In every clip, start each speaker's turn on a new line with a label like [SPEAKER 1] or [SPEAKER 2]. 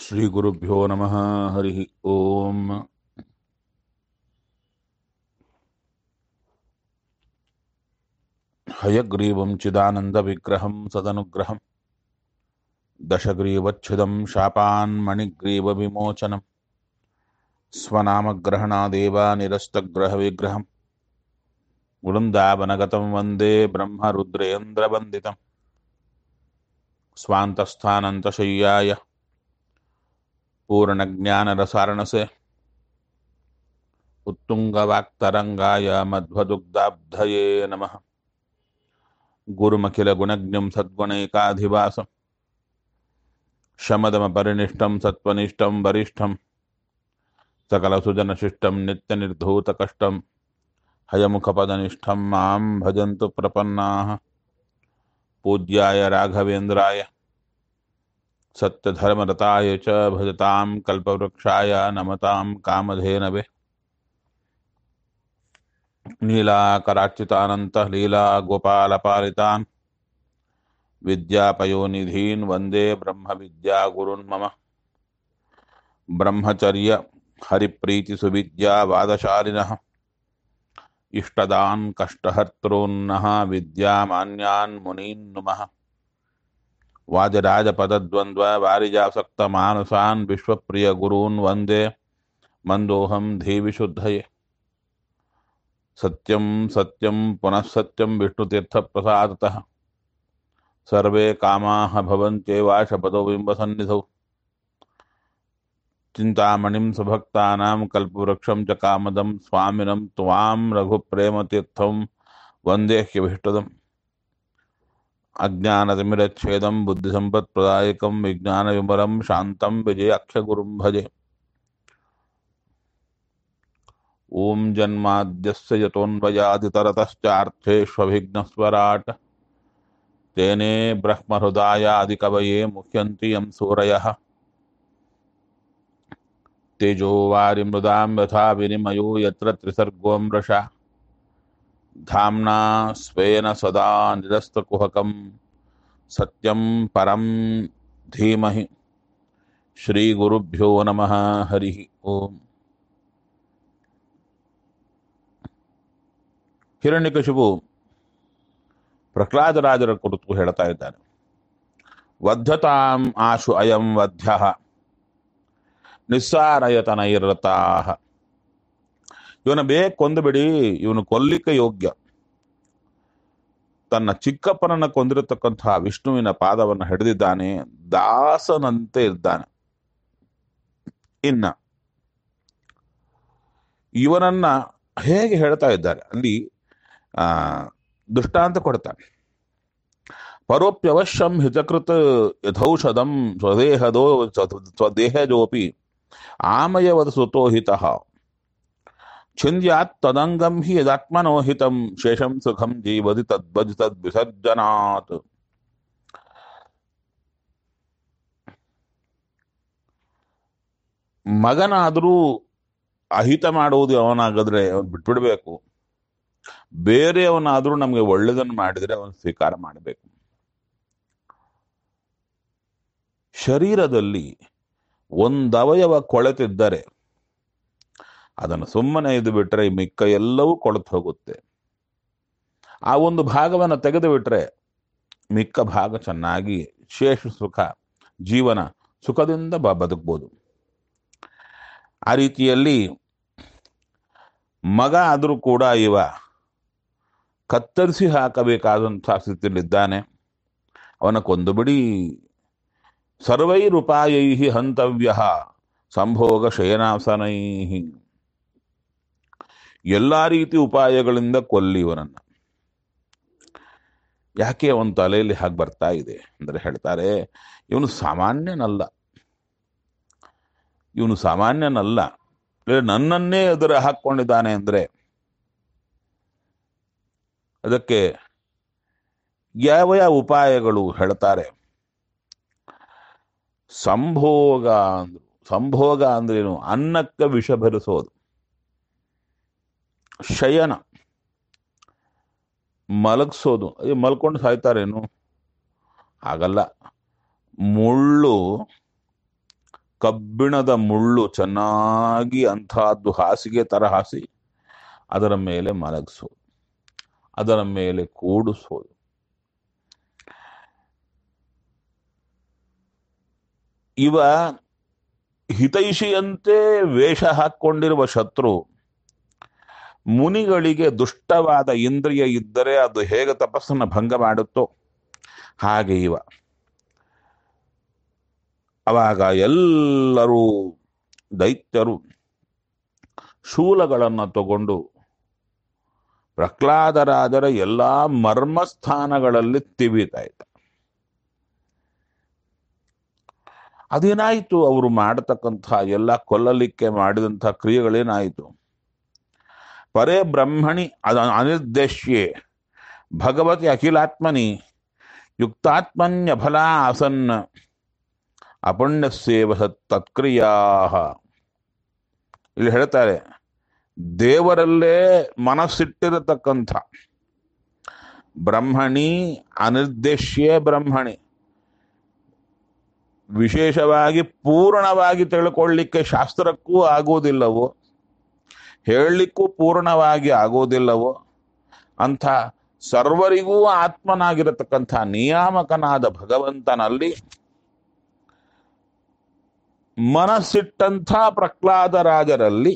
[SPEAKER 1] श्रीगुरुभ्यो नमः हरिः ओम् हयग्रीवं चिदानन्दविग्रहं सदनुग्रहं दशग्रीवच्छिदं शापान्मणिग्रीवविमोचनं स्वनामग्रहणादेव निरस्तग्रहविग्रहं वृन्दावनगतं वन्दे ब्रह्मरुद्रेन्द्रवन्दितं स्वान्तस्थानन्तशय्याय पूर्णज्ञानरसारणसे उत्तुङ्गवाक्तरङ्गाय मध्वदुग्धाब्धये नमः गुरुमखिलगुणज्ञं सद्गुणैकाधिवासं शमदमपरिनिष्टं सत्त्वनिष्ठं वरिष्ठं सकलसुजनशिष्टं नित्यनिर्धूतकष्टं हयमुखपदनिष्ठं मां भजन्तु प्रपन्नाः पूज्याय राघवेन्द्राय सत्यधर्मरताय च भजतां कल्पवृक्षाय नमतां कामधेनवे नीलाकरार्चितानन्तः लीलागोपालपालितान् विद्यापयोनिधीन् वन्दे ब्रह्मविद्यागुरुन् मम ब्रह्मचर्य हरिप्रीतिसुविद्यावादशालिनः इष्टदान् कष्टहर्तॄन्नः विद्यामान्यान् मुनीन् नुमः वाजराजपदद्वन्द्ववारिजासक्तमानसान् विश्वप्रियगुरून् वन्दे मन्दोऽहं धीविशुद्धये सत्यं सत्यं पुनः सत्यं विष्णुतीर्थप्रसादतः सर्वे कामाः भवन्त्येवाशपदो बिम्बसन्निधौ चिन्तामणिं सुभक्तानां कल्पवृक्षं च कामदं स्वामिनं त्वां रघुप्रेमतीर्थं वन्देह्यभीष्टदम् अज्ञानतिमिरच्छेदं बुद्धिसम्पत्प्रदायकं विज्ञानविमलं शान्तं विजयाख्यगुरुं भजे ॐ जन्माद्यस्य यतोऽन्वयादितरतश्चार्थेष्वभिघ्नस्वराट् तेने ब्रह्महृदायादिकवये मुह्यन्ति यं सूरयः तेजोवारिमृदां यथा विनिमयो यत्र त्रिसर्गो मृषा धाम्ना स्वेन सदा निरस्तकुहकं सत्यं परं धीमहि श्रीगुरुभ्यो नमः हरिः ओम् ಹಿರಣ್ಯಕಶಿಪು ಪ್ರಹ್ಲಾದರಾಜರ ಕುರಿತು ಹೇಳ್ತಾ ಇದ್ದಾನೆ ವದ್ಧತಾಂ ಆಶು ಅಯಂ ವಧ್ಯ ನಿಸ್ಸಾರಯತನೈರತಾ ಇವನ ಬೇಗ ಕೊಂದುಬಿಡಿ ಇವನು ಕೊಲ್ಲಿಕ್ಕೆ ಯೋಗ್ಯ ತನ್ನ ಚಿಕ್ಕಪ್ಪನನ್ನ ಕೊಂದಿರತಕ್ಕಂತಹ ವಿಷ್ಣುವಿನ ಪಾದವನ್ನು ಹಿಡಿದಿದ್ದಾನೆ ದಾಸನಂತೆ ಇದ್ದಾನೆ ಇನ್ನ ಇವನನ್ನ ಹೇಗೆ ಹೇಳ್ತಾ ಇದ್ದಾರೆ ಅಲ್ಲಿ ಆ ದೃಷ್ಟಾಂತ ಕೊಡ್ತಾನೆ ಪರೋಪ್ಯವಶ್ಯಂ ಹಿತಕೃತ ಯಥೌಷಧಂ ಸ್ವದೇಹದೋ ಸ್ವದೇಹಜೋಪಿ ಆಮಯವದ ಸುತೋ ಹಿತಃ ಛಿಂದ್ಯಾತ್ ತದಂಗಂ ಹಿ ಯದಾತ್ಮನೋ ಹಿತಂ ಶೇಷಂ ಸುಖಂ ಜೀವದಿ ತದ್ವಜ್ ತದ್ವಿಸರ್ಜನಾತ್ ಮಗನಾದರೂ ಅಹಿತ ಮಾಡುವುದು ಅವನಾಗಿದ್ರೆ ಅವನು ಬಿಟ್ಬಿಡ್ಬೇಕು ಬೇರೆಯವನಾದರೂ ನಮಗೆ ಒಳ್ಳೆಯದನ್ನು ಮಾಡಿದರೆ ಅವನು ಸ್ವೀಕಾರ ಮಾಡಬೇಕು ಶರೀರದಲ್ಲಿ ಒಂದವಯವ ಕೊಳೆತಿದ್ದರೆ ಅದನ್ನು ಸುಮ್ಮನೆ ಇದು ಬಿಟ್ಟರೆ ಮಿಕ್ಕ ಎಲ್ಲವೂ ಕೊಳೆತು ಹೋಗುತ್ತೆ ಆ ಒಂದು ಭಾಗವನ್ನು ತೆಗೆದು ಬಿಟ್ರೆ ಮಿಕ್ಕ ಭಾಗ ಚೆನ್ನಾಗಿ ಶೇಷ ಸುಖ ಜೀವನ ಸುಖದಿಂದ ಬ ಬದುಕ್ಬೋದು ಆ ರೀತಿಯಲ್ಲಿ ಮಗ ಆದರೂ ಕೂಡ ಇವ ಕತ್ತರಿಸಿ ಹಾಕಬೇಕಾದಂಥ ಸ್ಥಿತಿಯಲ್ಲಿದ್ದಾನೆ ಅವನ ಕೊಂದು ಬಿಡಿ ಸರ್ವೈರುಪಾಯೈ ಹಂತವ್ಯ ಸಂಭೋಗ ಶಯನಾಸನೈ ಎಲ್ಲ ರೀತಿ ಉಪಾಯಗಳಿಂದ ಕೊಲ್ಲಿ ಇವನನ್ನು ಯಾಕೆ ಅವನ ತಲೆಯಲ್ಲಿ ಹಾಗೆ ಬರ್ತಾ ಇದೆ ಅಂದರೆ ಹೇಳ್ತಾರೆ ಇವನು ಸಾಮಾನ್ಯನಲ್ಲ ಇವನು ಸಾಮಾನ್ಯನಲ್ಲ ನನ್ನನ್ನೇ ಎದುರು ಹಾಕ್ಕೊಂಡಿದ್ದಾನೆ ಅಂದ್ರೆ ಅದಕ್ಕೆ ಯಾವ ಯಾವ ಉಪಾಯಗಳು ಹೇಳ್ತಾರೆ ಸಂಭೋಗ ಅಂದ್ರು ಸಂಭೋಗ ಅಂದ್ರೇನು ಅನ್ನಕ್ಕೆ ವಿಷ ಭರಿಸೋದು ಶಯನ ಮಲಗಿಸೋದು ಮಲ್ಕೊಂಡು ಸಾಯ್ತಾರೇನು ಹಾಗಲ್ಲ ಮುಳ್ಳು ಕಬ್ಬಿಣದ ಮುಳ್ಳು ಚೆನ್ನಾಗಿ ಅಂಥದ್ದು ಹಾಸಿಗೆ ತರ ಹಾಸಿ ಅದರ ಮೇಲೆ ಮಲಗಿಸೋದು ಅದರ ಮೇಲೆ ಕೂಡಿಸೋದು ಇವ ಹಿತೈಷಿಯಂತೆ ವೇಷ ಹಾಕ್ಕೊಂಡಿರುವ ಶತ್ರು ಮುನಿಗಳಿಗೆ ದುಷ್ಟವಾದ ಇಂದ್ರಿಯ ಇದ್ದರೆ ಅದು ಹೇಗೆ ತಪಸ್ಸನ್ನು ಭಂಗ ಮಾಡುತ್ತೋ ಹಾಗೆ ಇವ ಅವಾಗ ಎಲ್ಲರೂ ದೈತ್ಯರು ಶೂಲಗಳನ್ನು ತಗೊಂಡು ಪ್ರಹ್ಲಾದರಾಜರ ಎಲ್ಲಾ ಮರ್ಮಸ್ಥಾನಗಳಲ್ಲಿ ತಿವಿತಾ ಇದ್ದ ಅದೇನಾಯಿತು ಅವರು ಮಾಡತಕ್ಕಂಥ ಎಲ್ಲ ಕೊಲ್ಲಲಿಕ್ಕೆ ಮಾಡಿದಂಥ ಕ್ರಿಯೆಗಳೇನಾಯಿತು ಪರೇ ಬ್ರಹ್ಮಣಿ ಅದ ಅನಿರ್ದೇಶ್ಯೆ ಭಗವತಿ ಅಖಿಲಾತ್ಮನಿ ಯುಕ್ತಾತ್ಮನ್ಯಫಲ ಆಸನ್ ಅಪುಣ್ಯಸೇವ ತತ್ಕ್ರಿಯಾ ಇಲ್ಲಿ ಹೇಳ್ತಾರೆ ದೇವರಲ್ಲೇ ಮನಸ್ಸಿಟ್ಟಿರತಕ್ಕಂಥ ಬ್ರಹ್ಮಣಿ ಅನಿರ್ದೇಶ್ಯೇ ಬ್ರಹ್ಮಣಿ ವಿಶೇಷವಾಗಿ ಪೂರ್ಣವಾಗಿ ತಿಳ್ಕೊಳ್ಳಿಕ್ಕೆ ಶಾಸ್ತ್ರಕ್ಕೂ ಆಗುವುದಿಲ್ಲವೋ ಹೇಳಲಿಕ್ಕೂ ಪೂರ್ಣವಾಗಿ ಆಗೋದಿಲ್ಲವೋ ಅಂಥ ಸರ್ವರಿಗೂ ಆತ್ಮನಾಗಿರತಕ್ಕಂಥ ನಿಯಾಮಕನಾದ ಭಗವಂತನಲ್ಲಿ ಮನಸ್ಸಿಟ್ಟಂಥ ಪ್ರಹ್ಲಾದರಾಜರಲ್ಲಿ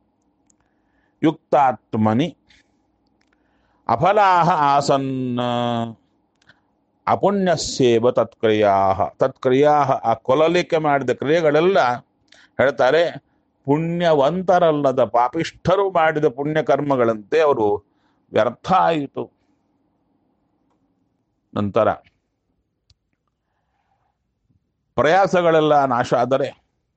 [SPEAKER 1] ಯುಕ್ತಾತ್ಮನಿ ಅಫಲಾಹ ಆಸನ್ನ ಅಪುಣ್ಯಸ್ಯೇವ ತತ್ಕ್ರಿಯಾ ತತ್ಕ್ರಿಯಾ ಆ ಕೊಲಲಿಕ್ಕೆ ಮಾಡಿದ ಕ್ರಿಯೆಗಳೆಲ್ಲ ಹೇಳ್ತಾರೆ ಪುಣ್ಯವಂತರಲ್ಲದ ಪಾಪಿಷ್ಠರು ಮಾಡಿದ ಪುಣ್ಯ ಕರ್ಮಗಳಂತೆ ಅವರು ವ್ಯರ್ಥ ಆಯಿತು ನಂತರ ಪ್ರಯಾಸಗಳೆಲ್ಲ ನಾಶ ಆದರೆ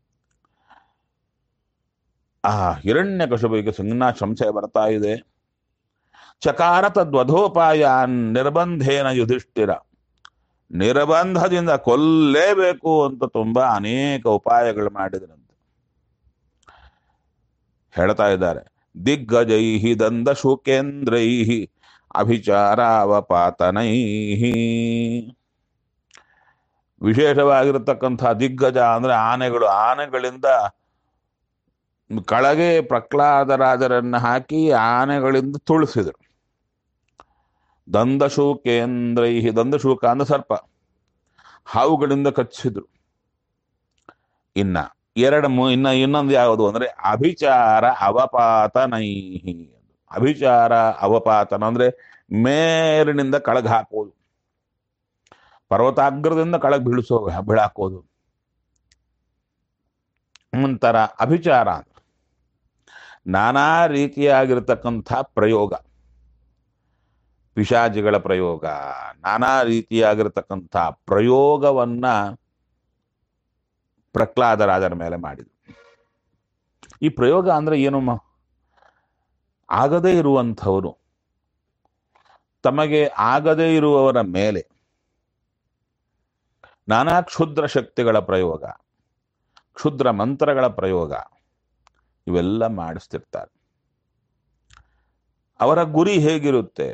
[SPEAKER 1] ಆ ಹಿರಣ್ಯ ಕಶುಬಿಗೆ ಸುಮ್ಮನ ಸಂಶಯ ಬರ್ತಾ ಇದೆ ಚಕಾರ ತದ್ವಧೋಪಾಯ ನಿರ್ಬಂಧೇನ ಯುಧಿಷ್ಠಿರ ನಿರ್ಬಂಧದಿಂದ ಕೊಲ್ಲೇಬೇಕು ಅಂತ ತುಂಬಾ ಅನೇಕ ಉಪಾಯಗಳು ಮಾಡಿದರಂತೆ ಹೇಳ್ತಾ ಇದ್ದಾರೆ ದಿಗ್ಗಜೈ ದಂದ ಶುಕೇಂದ್ರೈ ಅಭಿಚಾರಾವಪಾತನೈ ವಿಶೇಷವಾಗಿರತಕ್ಕಂಥ ದಿಗ್ಗಜ ಅಂದ್ರೆ ಆನೆಗಳು ಆನೆಗಳಿಂದ ಕಳಗೆ ಪ್ರಹ್ಲಾದರಾಜರನ್ನ ಹಾಕಿ ಆನೆಗಳಿಂದ ತುಳಿಸಿದರು ದಂದಶೂಕೇಂದ್ರೈ ದಂದಶೂಕ ಅಂದ್ರೆ ಸರ್ಪ ಹಾವುಗಳಿಂದ ಕಚ್ಚಿದ್ರು ಇನ್ನ ಎರಡು ಮೂ ಇನ್ನ ಇನ್ನೊಂದು ಯಾವುದು ಅಂದ್ರೆ ಅಭಿಚಾರ ಅವಪಾತನೈಹಿ ಅಭಿಚಾರ ಅವಪಾತನ ಅಂದ್ರೆ ಮೇಲಿನಿಂದ ಕಳಗ ಹಾಕೋದು ಪರ್ವತಾಗ್ರದಿಂದ ಕಳಗ್ ಬೀಳಿಸೋ ಬೀಳಾಕೋದು ನಂತರ ಅಭಿಚಾರ ನಾನಾ ರೀತಿಯಾಗಿರ್ತಕ್ಕಂಥ ಪ್ರಯೋಗ ಪಿಶಾಚಿಗಳ ಪ್ರಯೋಗ ನಾನಾ ರೀತಿಯಾಗಿರ್ತಕ್ಕಂಥ ಪ್ರಯೋಗವನ್ನ ಪ್ರಹ್ಲಾದರಾಜರ ಮೇಲೆ ಮಾಡಿದ್ರು ಈ ಪ್ರಯೋಗ ಅಂದ್ರೆ ಏನು ಮ ಆಗದೇ ಇರುವಂಥವರು ತಮಗೆ ಆಗದೇ ಇರುವವರ ಮೇಲೆ ನಾನಾ ಕ್ಷುದ್ರ ಶಕ್ತಿಗಳ ಪ್ರಯೋಗ ಕ್ಷುದ್ರ ಮಂತ್ರಗಳ ಪ್ರಯೋಗ ಇವೆಲ್ಲ ಮಾಡಿಸ್ತಿರ್ತಾರೆ ಅವರ ಗುರಿ ಹೇಗಿರುತ್ತೆ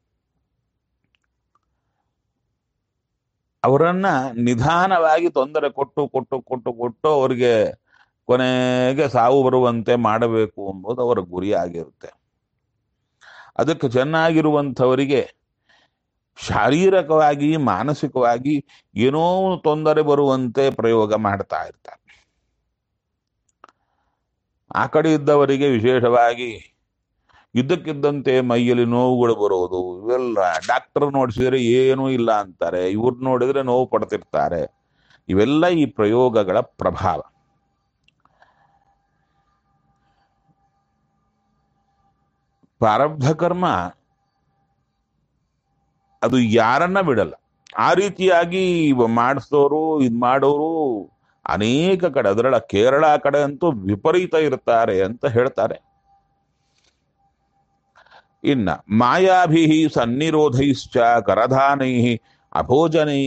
[SPEAKER 1] ಅವರನ್ನ ನಿಧಾನವಾಗಿ ತೊಂದರೆ ಕೊಟ್ಟು ಕೊಟ್ಟು ಕೊಟ್ಟು ಕೊಟ್ಟು ಅವರಿಗೆ ಕೊನೆಗೆ ಸಾವು ಬರುವಂತೆ ಮಾಡಬೇಕು ಎಂಬುದು ಅವರ ಗುರಿ ಆಗಿರುತ್ತೆ ಅದಕ್ಕೆ ಚೆನ್ನಾಗಿರುವಂಥವರಿಗೆ ಶಾರೀರಿಕವಾಗಿ ಮಾನಸಿಕವಾಗಿ ಏನೋ ತೊಂದರೆ ಬರುವಂತೆ ಪ್ರಯೋಗ ಮಾಡ್ತಾ ಇರ್ತಾರೆ ಆ ಕಡೆ ಇದ್ದವರಿಗೆ ವಿಶೇಷವಾಗಿ ಇದ್ದಕ್ಕಿದ್ದಂತೆ ಮೈಯಲ್ಲಿ ನೋವುಗಳು ಬರೋದು ಇವೆಲ್ಲ ಡಾಕ್ಟರ್ ನೋಡಿಸಿದ್ರೆ ಏನೂ ಇಲ್ಲ ಅಂತಾರೆ ಇವ್ರು ನೋಡಿದ್ರೆ ನೋವು ಪಡ್ತಿರ್ತಾರೆ ಇವೆಲ್ಲ ಈ ಪ್ರಯೋಗಗಳ ಪ್ರಭಾವ ಪ್ರಾರಬ್ಧ ಕರ್ಮ ಅದು ಯಾರನ್ನ ಬಿಡಲ್ಲ ಆ ರೀತಿಯಾಗಿ ಮಾಡಿಸೋರು ಇದ್ ಮಾಡೋರು ಅನೇಕ ಕಡೆ ಅದರಳ ಕೇರಳ ಕಡೆ ಅಂತೂ ವಿಪರೀತ ಇರ್ತಾರೆ ಅಂತ ಹೇಳ್ತಾರೆ ಇನ್ನ ಮಾಯಾಭಿ ಸನ್ನಿರೋಧೈಶ್ಚ ಕರಧಾನೈ ಅಭೋಜನೈ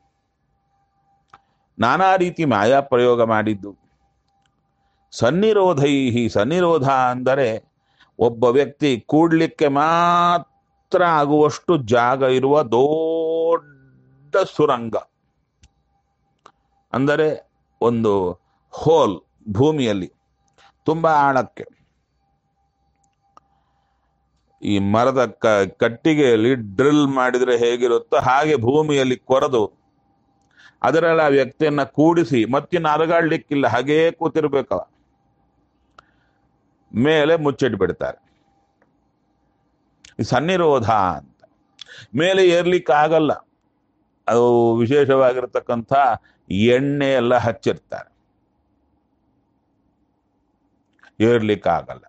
[SPEAKER 1] ನಾನಾ ರೀತಿ ಮಾಯಾ ಪ್ರಯೋಗ ಮಾಡಿದ್ದು ಸನ್ನಿರೋಧೈ ಸನ್ನಿರೋಧ ಅಂದರೆ ಒಬ್ಬ ವ್ಯಕ್ತಿ ಕೂಡ್ಲಿಕ್ಕೆ ಮಾತ್ರ ಆಗುವಷ್ಟು ಜಾಗ ಇರುವ ದೊಡ್ಡ ಸುರಂಗ ಅಂದರೆ ಒಂದು ಹೋಲ್ ಭೂಮಿಯಲ್ಲಿ ತುಂಬಾ ಆಳಕ್ಕೆ ಈ ಮರದ ಕ ಕಟ್ಟಿಗೆಯಲ್ಲಿ ಡ್ರಿಲ್ ಮಾಡಿದ್ರೆ ಹೇಗಿರುತ್ತೋ ಹಾಗೆ ಭೂಮಿಯಲ್ಲಿ ಕೊರೆದು ಅದರಲ್ಲಿ ಆ ವ್ಯಕ್ತಿಯನ್ನ ಕೂಡಿಸಿ ಮತ್ತಿನ್ನು ಅರಗಾಡ್ಲಿಕ್ಕಿಲ್ಲ ಹಾಗೇ ಕೂತಿರ್ಬೇಕವ ಮೇಲೆ ಮುಚ್ಚಿಟ್ಟು ಬಿಡ್ತಾರೆ ಈ ಸನ್ನಿರೋಧ ಅಂತ ಮೇಲೆ ಏರ್ಲಿಕ್ಕೆ ಆಗಲ್ಲ ಅದು ವಿಶೇಷವಾಗಿರ್ತಕ್ಕಂಥ ಎಣ್ಣೆ ಎಲ್ಲ ಹಚ್ಚಿರ್ತಾರೆ ಏರ್ಲಿಕ್ಕಾಗಲ್ಲ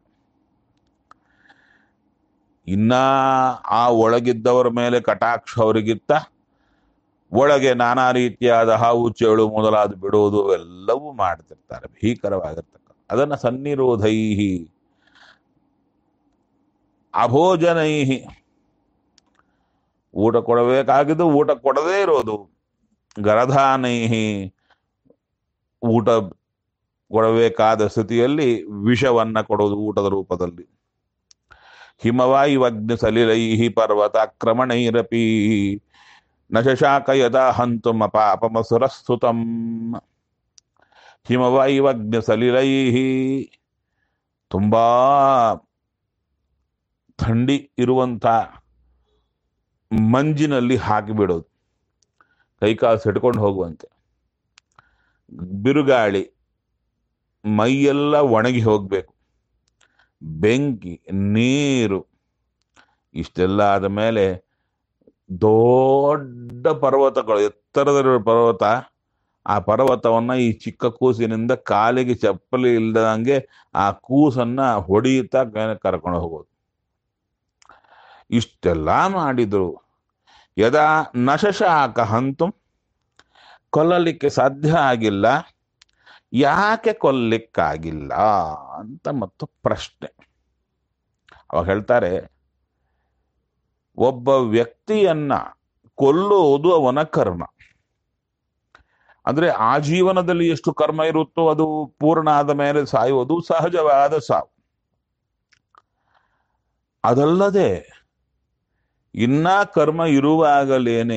[SPEAKER 1] ಇನ್ನ ಆ ಒಳಗಿದ್ದವರ ಮೇಲೆ ಕಟಾಕ್ಷ ಅವರಿಗಿತ್ತ ಒಳಗೆ ನಾನಾ ರೀತಿಯಾದ ಹಾವು ಚೇಳು ಮೊದಲಾದ ಬಿಡುವುದು ಎಲ್ಲವೂ ಮಾಡ್ತಿರ್ತಾರೆ ಭೀಕರವಾಗಿರ್ತಕ್ಕ ಅದನ್ನ ಸನ್ನಿರೋಧೈಹಿ ಅಭೋಜನೈಹಿ ಊಟ ಕೊಡಬೇಕಾಗಿದ್ದು ಊಟ ಕೊಡದೇ ಇರೋದು ಗರಧಾನೈಹಿ ಊಟ ಕೊಡಬೇಕಾದ ಸ್ಥಿತಿಯಲ್ಲಿ ವಿಷವನ್ನ ಕೊಡೋದು ಊಟದ ರೂಪದಲ್ಲಿ ಹಿಮವಾಯುವಗ್ನಿ ಸಲಿಲೈಹಿ ಪರ್ವತ ಕ್ರಮಣೈರಪಿ ನ ಶಶಾಕ ಯದಾ ಹಂತುಮ ಪಾಪಮಸುರಸ್ತುತಂ ಹಿಮವಾಯುವಗ್ನಿ ಸಲಿಲೈಹಿ ತುಂಬಾ ಥಂಡಿ ಇರುವಂತ ಮಂಜಿನಲ್ಲಿ ಹಾಕಿಬಿಡೋದು ಕೈಕಾಲು ಸೆಟ್ಕೊಂಡು ಹೋಗುವಂತೆ ಬಿರುಗಾಳಿ ಮೈಯೆಲ್ಲ ಒಣಗಿ ಹೋಗ್ಬೇಕು ಬೆಂಕಿ ನೀರು ಇಷ್ಟೆಲ್ಲ ಆದ ಮೇಲೆ ದೊಡ್ಡ ಪರ್ವತಗಳು ಎತ್ತರದಲ್ಲಿರೋ ಪರ್ವತ ಆ ಪರ್ವತವನ್ನ ಈ ಚಿಕ್ಕ ಕೂಸಿನಿಂದ ಕಾಲಿಗೆ ಚಪ್ಪಲಿ ಇಲ್ದಂಗೆ ಆ ಕೂಸನ್ನ ಹೊಡೆಯುತ್ತಾ ಕರ್ಕೊಂಡು ಹೋಗೋದು ಇಷ್ಟೆಲ್ಲ ಮಾಡಿದ್ರು ಯದಾ ನಶಶಾಕ ಹಂತು ಕೊಲ್ಲಲಿಕ್ಕೆ ಸಾಧ್ಯ ಆಗಿಲ್ಲ ಯಾಕೆ ಕೊಲ್ಲಿಕ್ಕಾಗಿಲ್ಲ ಅಂತ ಮತ್ತು ಪ್ರಶ್ನೆ ಅವಾಗ ಹೇಳ್ತಾರೆ ಒಬ್ಬ ವ್ಯಕ್ತಿಯನ್ನ ಕೊಲ್ಲುವುದು ಅವನ ಕರ್ಮ ಅಂದ್ರೆ ಆ ಜೀವನದಲ್ಲಿ ಎಷ್ಟು ಕರ್ಮ ಇರುತ್ತೋ ಅದು ಪೂರ್ಣ ಆದ ಮೇಲೆ ಸಾಯುವುದು ಸಹಜವಾದ ಸಾವು ಅದಲ್ಲದೆ ಇನ್ನ ಕರ್ಮ ಇರುವಾಗಲೇನೆ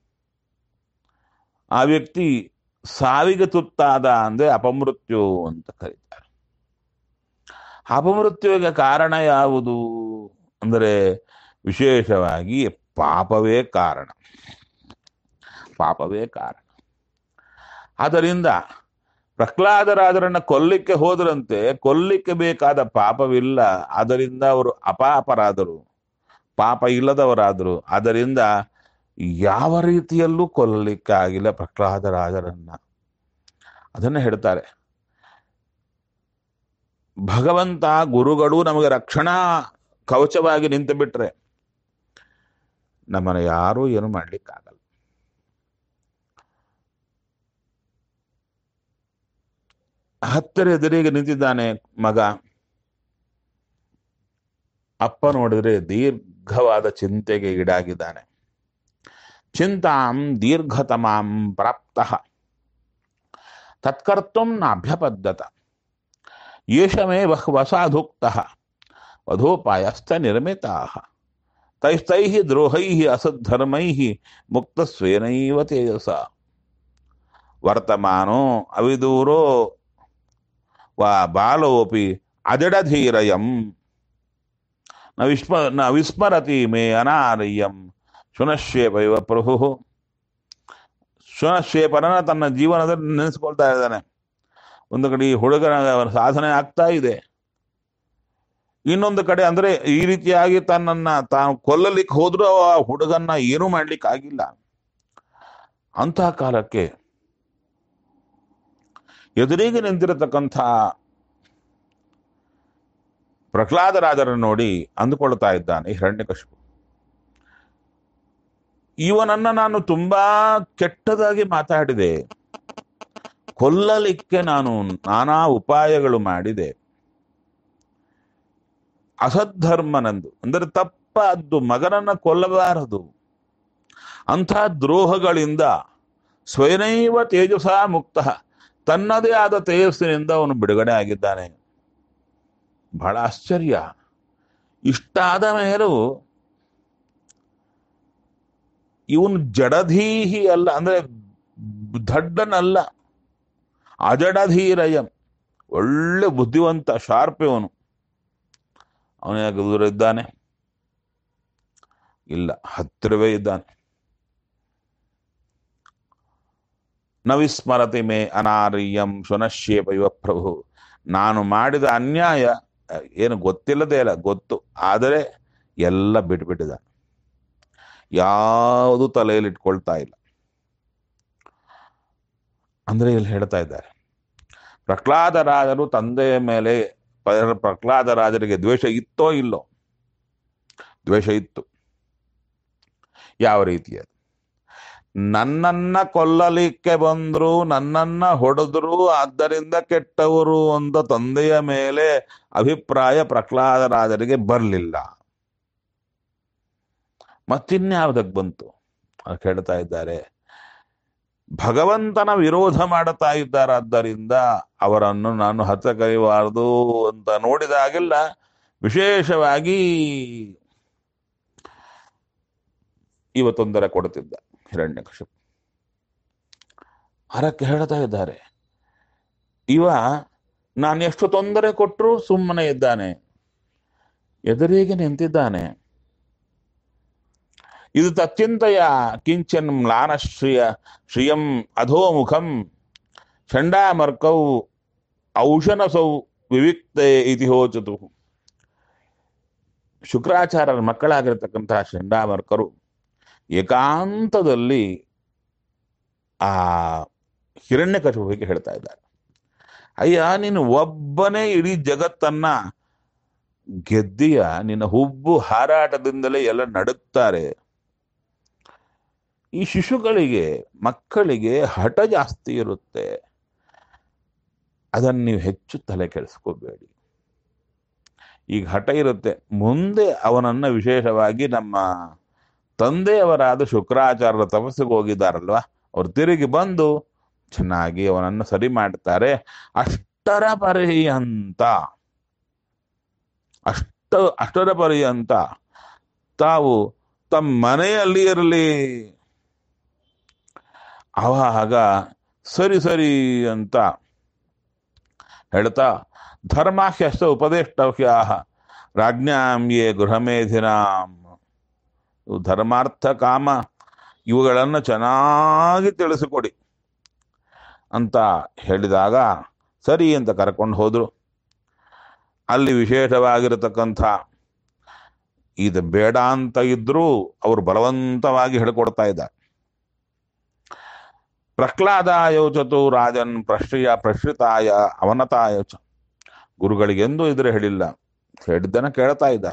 [SPEAKER 1] ಆ ವ್ಯಕ್ತಿ ಸಾವಿಗೆ ತುತ್ತಾದ ಅಂದ್ರೆ ಅಪಮೃತ್ಯು ಅಂತ ಕರೀತಾರೆ ಅಪಮೃತ್ಯುವಿಗೆ ಕಾರಣ ಯಾವುದು ಅಂದರೆ ವಿಶೇಷವಾಗಿ ಪಾಪವೇ ಕಾರಣ ಪಾಪವೇ ಕಾರಣ ಆದ್ದರಿಂದ ಪ್ರಹ್ಲಾದರಾದರನ್ನ ಕೊಲ್ಲಿಕ್ಕೆ ಹೋದ್ರಂತೆ ಕೊಲ್ಲಿಕ್ಕೆ ಬೇಕಾದ ಪಾಪವಿಲ್ಲ ಅದರಿಂದ ಅವರು ಅಪಾಪರಾದರು ಪಾಪ ಇಲ್ಲದವರಾದರು ಅದರಿಂದ ಯಾವ ರೀತಿಯಲ್ಲೂ ಕೊಲ್ಲಲಿಕ್ಕೆ ಆಗಿಲ್ಲ ಪ್ರಹ್ಲಾದರಾಜರನ್ನ ಅದನ್ನ ಹೇಳ್ತಾರೆ ಭಗವಂತ ಗುರುಗಳು ನಮಗೆ ರಕ್ಷಣಾ ಕವಚವಾಗಿ ನಿಂತು ಬಿಟ್ರೆ ನಮ್ಮನ್ನ ಯಾರೂ ಏನು ಮಾಡ್ಲಿಕ್ಕಾಗಲ್ಲ ಹತ್ತಿರ ಎದುರಿಗೆ ನಿಂತಿದ್ದಾನೆ ಮಗ ಅಪ್ಪ ನೋಡಿದ್ರೆ ದೀರ್ಘವಾದ ಚಿಂತೆಗೆ ಈಡಾಗಿದ್ದಾನೆ ಚಿಂತಾಂ ದೀರ್ಘತಮಾಂ ಪ್ರಾಪ್ತ ತತ್ಕರ್ತುಂ ನಾಭ್ಯಪದ್ಧತ ಯೇಷಮೇ ವಸಾಧುಕ್ತ ವಧೋಪಾಯಸ್ಥ ನಿರ್ಮಿತಾ ತೈಸ್ತೈ ದ್ರೋಹೈ ಅಸದ್ಧರ್ಮೈ ಮುಕ್ತಸ್ವೇನೈವ ತೇಜಸ ವರ್ತಮಾನೋ ಅವಿದೂರೋ ವಾ ಬಾಲೋಪಿ ಅಜಡಧೀರಯಂ ನ ವಿಸ್ಮ ನ ವಿಸ್ಮರತಿ ಮೇ ಅನಾರ್ಯಂ ಶುನಶ್ವೇಪೈವ ಪ್ರಭು ಶುನಶ್ವೇಪರನ ತನ್ನ ಜೀವನದಲ್ಲಿ ನೆನೆಸ್ಕೊಳ್ತಾ ಇದ್ದಾನೆ ಒಂದು ಕಡೆ ಈ ಹುಡುಗನ ಸಾಧನೆ ಆಗ್ತಾ ಇದೆ ಇನ್ನೊಂದು ಕಡೆ ಅಂದ್ರೆ ಈ ರೀತಿಯಾಗಿ ತನ್ನನ್ನ ತಾನು ಕೊಲ್ಲಲಿಕ್ಕೆ ಹೋದ್ರೂ ಆ ಹುಡುಗನ್ನ ಏನೂ ಮಾಡ್ಲಿಕ್ಕೆ ಆಗಿಲ್ಲ ಅಂತಹ ಕಾಲಕ್ಕೆ ಎದುರಿಗೆ ನಿಂತಿರತಕ್ಕಂಥ ಪ್ರಹ್ಲಾದರಾಜರನ್ನು ನೋಡಿ ಅಂದುಕೊಳ್ತಾ ಇದ್ದಾನೆ ಹಿರಣ್ಯಕಶಿಪು ಇವನನ್ನ ನಾನು ತುಂಬಾ ಕೆಟ್ಟದಾಗಿ ಮಾತಾಡಿದೆ ಕೊಲ್ಲಲಿಕ್ಕೆ ನಾನು ನಾನಾ ಉಪಾಯಗಳು ಮಾಡಿದೆ ಅಸದ್ಧರ್ಮನಂದು ಅಂದರೆ ತಪ್ಪಾದ್ದು ಮಗನನ್ನ ಕೊಲ್ಲಬಾರದು ಅಂಥ ದ್ರೋಹಗಳಿಂದ ಸ್ವಯನೈವ ತೇಜಸ ಮುಕ್ತ ತನ್ನದೇ ಆದ ತೇಜಸ್ಸಿನಿಂದ ಅವನು ಬಿಡುಗಡೆ ಆಗಿದ್ದಾನೆ ಬಹಳ ಆಶ್ಚರ್ಯ ಇಷ್ಟಾದ ಮೇಲೂ ಇವನು ಜಡಧೀಹಿ ಅಲ್ಲ ಅಂದ್ರೆ ದಡ್ಡನಲ್ಲ ಅಜಡಧೀರಯ ಒಳ್ಳೆ ಬುದ್ಧಿವಂತ ಶಾರ್ಪ್ ಇವನು ಅವನು ಯಾಕೆ ದೂರ ಇದ್ದಾನೆ ಇಲ್ಲ ಹತ್ತಿರವೇ ಇದ್ದಾನೆ ನ ವಿಸ್ಮರತಿ ಮೇ ಅನಾರ್ಯಂ ಶುನಶ್ಯೇಪ ಇವ ಪ್ರಭು ನಾನು ಮಾಡಿದ ಅನ್ಯಾಯ ಅಹ್, ಏನು ಗೊತ್ತಿಲ್ಲದೇ ಇಲ್ಲ ಗೊತ್ತು ಆದರೆ ಎಲ್ಲ ಬಿಟ್ಬಿಟ್ಟಿದ ಯಾವುದು ತಲೆಯಲ್ಲಿ ಇಟ್ಕೊಳ್ತಾ ಇಲ್ಲ ಅಂದ್ರೆ ಇಲ್ಲಿ ಹೇಳ್ತಾ ಇದ್ದಾರೆ ಪ್ರಹ್ಲಾದರಾಜರು ತಂದೆಯ ಮೇಲೆ ಪ- ಪ್ರಹ್ಲಾದರಾಜರಿಗೆ ದ್ವೇಷ ಇತ್ತೋ ಇಲ್ಲೋ ದ್ವೇಷ ಇತ್ತು ಯಾವ ರೀತಿಯದು ನನ್ನನ್ನ ಕೊಲ್ಲಲಿಕ್ಕೆ ಬಂದ್ರು ನನ್ನನ್ನ ಹೊಡೆದ್ರು ಆದ್ದರಿಂದ ಕೆಟ್ಟವರು ಅಂತ ತಂದೆಯ ಮೇಲೆ ಅಭಿಪ್ರಾಯ ಪ್ರಹ್ಲಾದರಾಜರಿಗೆ ಬರಲಿಲ್ಲ ಮತ್ತಿನ್ಯಾವುದಕ್ಕೆ ಬಂತು ಅದಕ್ಕೆ ಹೇಳ್ತಾ ಇದ್ದಾರೆ ಭಗವಂತನ ವಿರೋಧ ಮಾಡುತ್ತಾ ಇದ್ದಾರಾದ್ದರಿಂದ ಅವರನ್ನು ನಾನು ಹತ ಕರೆಯಬಾರದು ಅಂತ ನೋಡಿದಾಗೆಲ್ಲ ವಿಶೇಷವಾಗಿ ಇವ ತೊಂದರೆ ಕೊಡುತ್ತಿದ್ದ ಹಿರಣ್ಯಕಶಿಪು ಹರಕ್ಕೆ ಹೇಳ್ತಾ ಇದ್ದಾರೆ ಇವ ನಾನು ಎಷ್ಟು ತೊಂದರೆ ಕೊಟ್ಟರು ಸುಮ್ಮನೆ ಇದ್ದಾನೆ ಎದುರಿಗೆ ನಿಂತಿದ್ದಾನೆ ಇದು ತತ್ಯಂತಯ ಕಿಂಚನ್ ಮ್ಲಾನಶ್ರಿಯ ಶ್ರಿಯಂ ಅಧೋಮುಖಂ ಚಂಡಾಮರ್ಕೌ ಔಷನಸೌ ವಿವಿಕ್ತೆ ಇತಿ ಹೋಚತು ಶುಕ್ರಾಚಾರ್ಯರ ಮಕ್ಕಳಾಗಿರ್ತಕ್ಕಂತಹ ಚಂಡಾಮರ್ಕರು ಏಕಾಂತದಲ್ಲಿ ಆ ಹಿರಣ್ಯಕಶಿಪುವಿಗೆ ಹೇಳ್ತಾ ಇದ್ದಾರೆ ಅಯ್ಯ ನೀನು ಒಬ್ಬನೇ ಇಡೀ ಜಗತ್ತನ್ನ ಗೆದ್ದಿಯ ನಿನ್ನ ಹುಬ್ಬು ಹಾರಾಟದಿಂದಲೇ ಎಲ್ಲ ನಡುತ್ತಾರೆ ಈ ಶಿಶುಗಳಿಗೆ ಮಕ್ಕಳಿಗೆ ಹಠ ಜಾಸ್ತಿ ಇರುತ್ತೆ ಅದನ್ನು ನೀವು ಹೆಚ್ಚು ತಲೆ ಕೆಡಿಸ್ಕೋಬೇಡಿ ಈಗ ಹಠ ಇರುತ್ತೆ ಮುಂದೆ ಅವನನ್ನ ವಿಶೇಷವಾಗಿ ನಮ್ಮ ತಂದೆಯವರಾದ ಶುಕ್ರಾಚಾರ್ಯರ ತಪಸ್ಸಿಗೆ ಹೋಗಿದ್ದಾರಲ್ವಾ ಅವ್ರು ತಿರುಗಿ ಬಂದು ಚೆನ್ನಾಗಿ ಅವನನ್ನು ಸರಿ ಮಾಡ್ತಾರೆ ಅಷ್ಟರ ಪರ್ಯಂತ ಅಷ್ಟ ಅಷ್ಟರ ಪರ್ಯಂತ ತಾವು ತಮ್ಮ ಮನೆಯಲ್ಲಿ ಇರಲಿ ಆವಾಗ ಸರಿ ಸರಿ ಅಂತ ಹೇಳ್ತಾ ಧರ್ಮಾಹ್ಯಸ್ತ ಉಪದೇಷ್ಟವ್ಯಾ ರಾಜ್ಞಾಂ ಯೇ ಗೃಹಮೇಧಿನಾಂ ಇವು ಧರ್ಮಾರ್ಥ ಕಾಮ ಇವುಗಳನ್ನು ಚೆನ್ನಾಗಿ ತಿಳಿಸಿಕೊಡಿ ಅಂತ ಹೇಳಿದಾಗ ಸರಿ ಅಂತ ಕರ್ಕೊಂಡು ಹೋದ್ರು ಅಲ್ಲಿ ವಿಶೇಷವಾಗಿರತಕ್ಕಂಥ ಇದು ಬೇಡ ಅಂತ ಇದ್ರೂ ಅವರು ಬಲವಂತವಾಗಿ ಹೇಳ್ಕೊಡ್ತಾ ಇದ್ದಾರೆ ಪ್ರಹ್ಲಾದಾಯೋಚತು ರಾಜನ್ ಪ್ರಶ್ರಿಯ ಪ್ರಶ್ರಿತಾಯ ಅವನತಾಯ ಚ ಗುರುಗಳಿಗೆಂದೂ ಇದ್ರೆ ಹೇಳಿಲ್ಲ ಹೇಳಿದ್ದನ್ನ ಕೇಳ್ತಾ ಇದ್ದ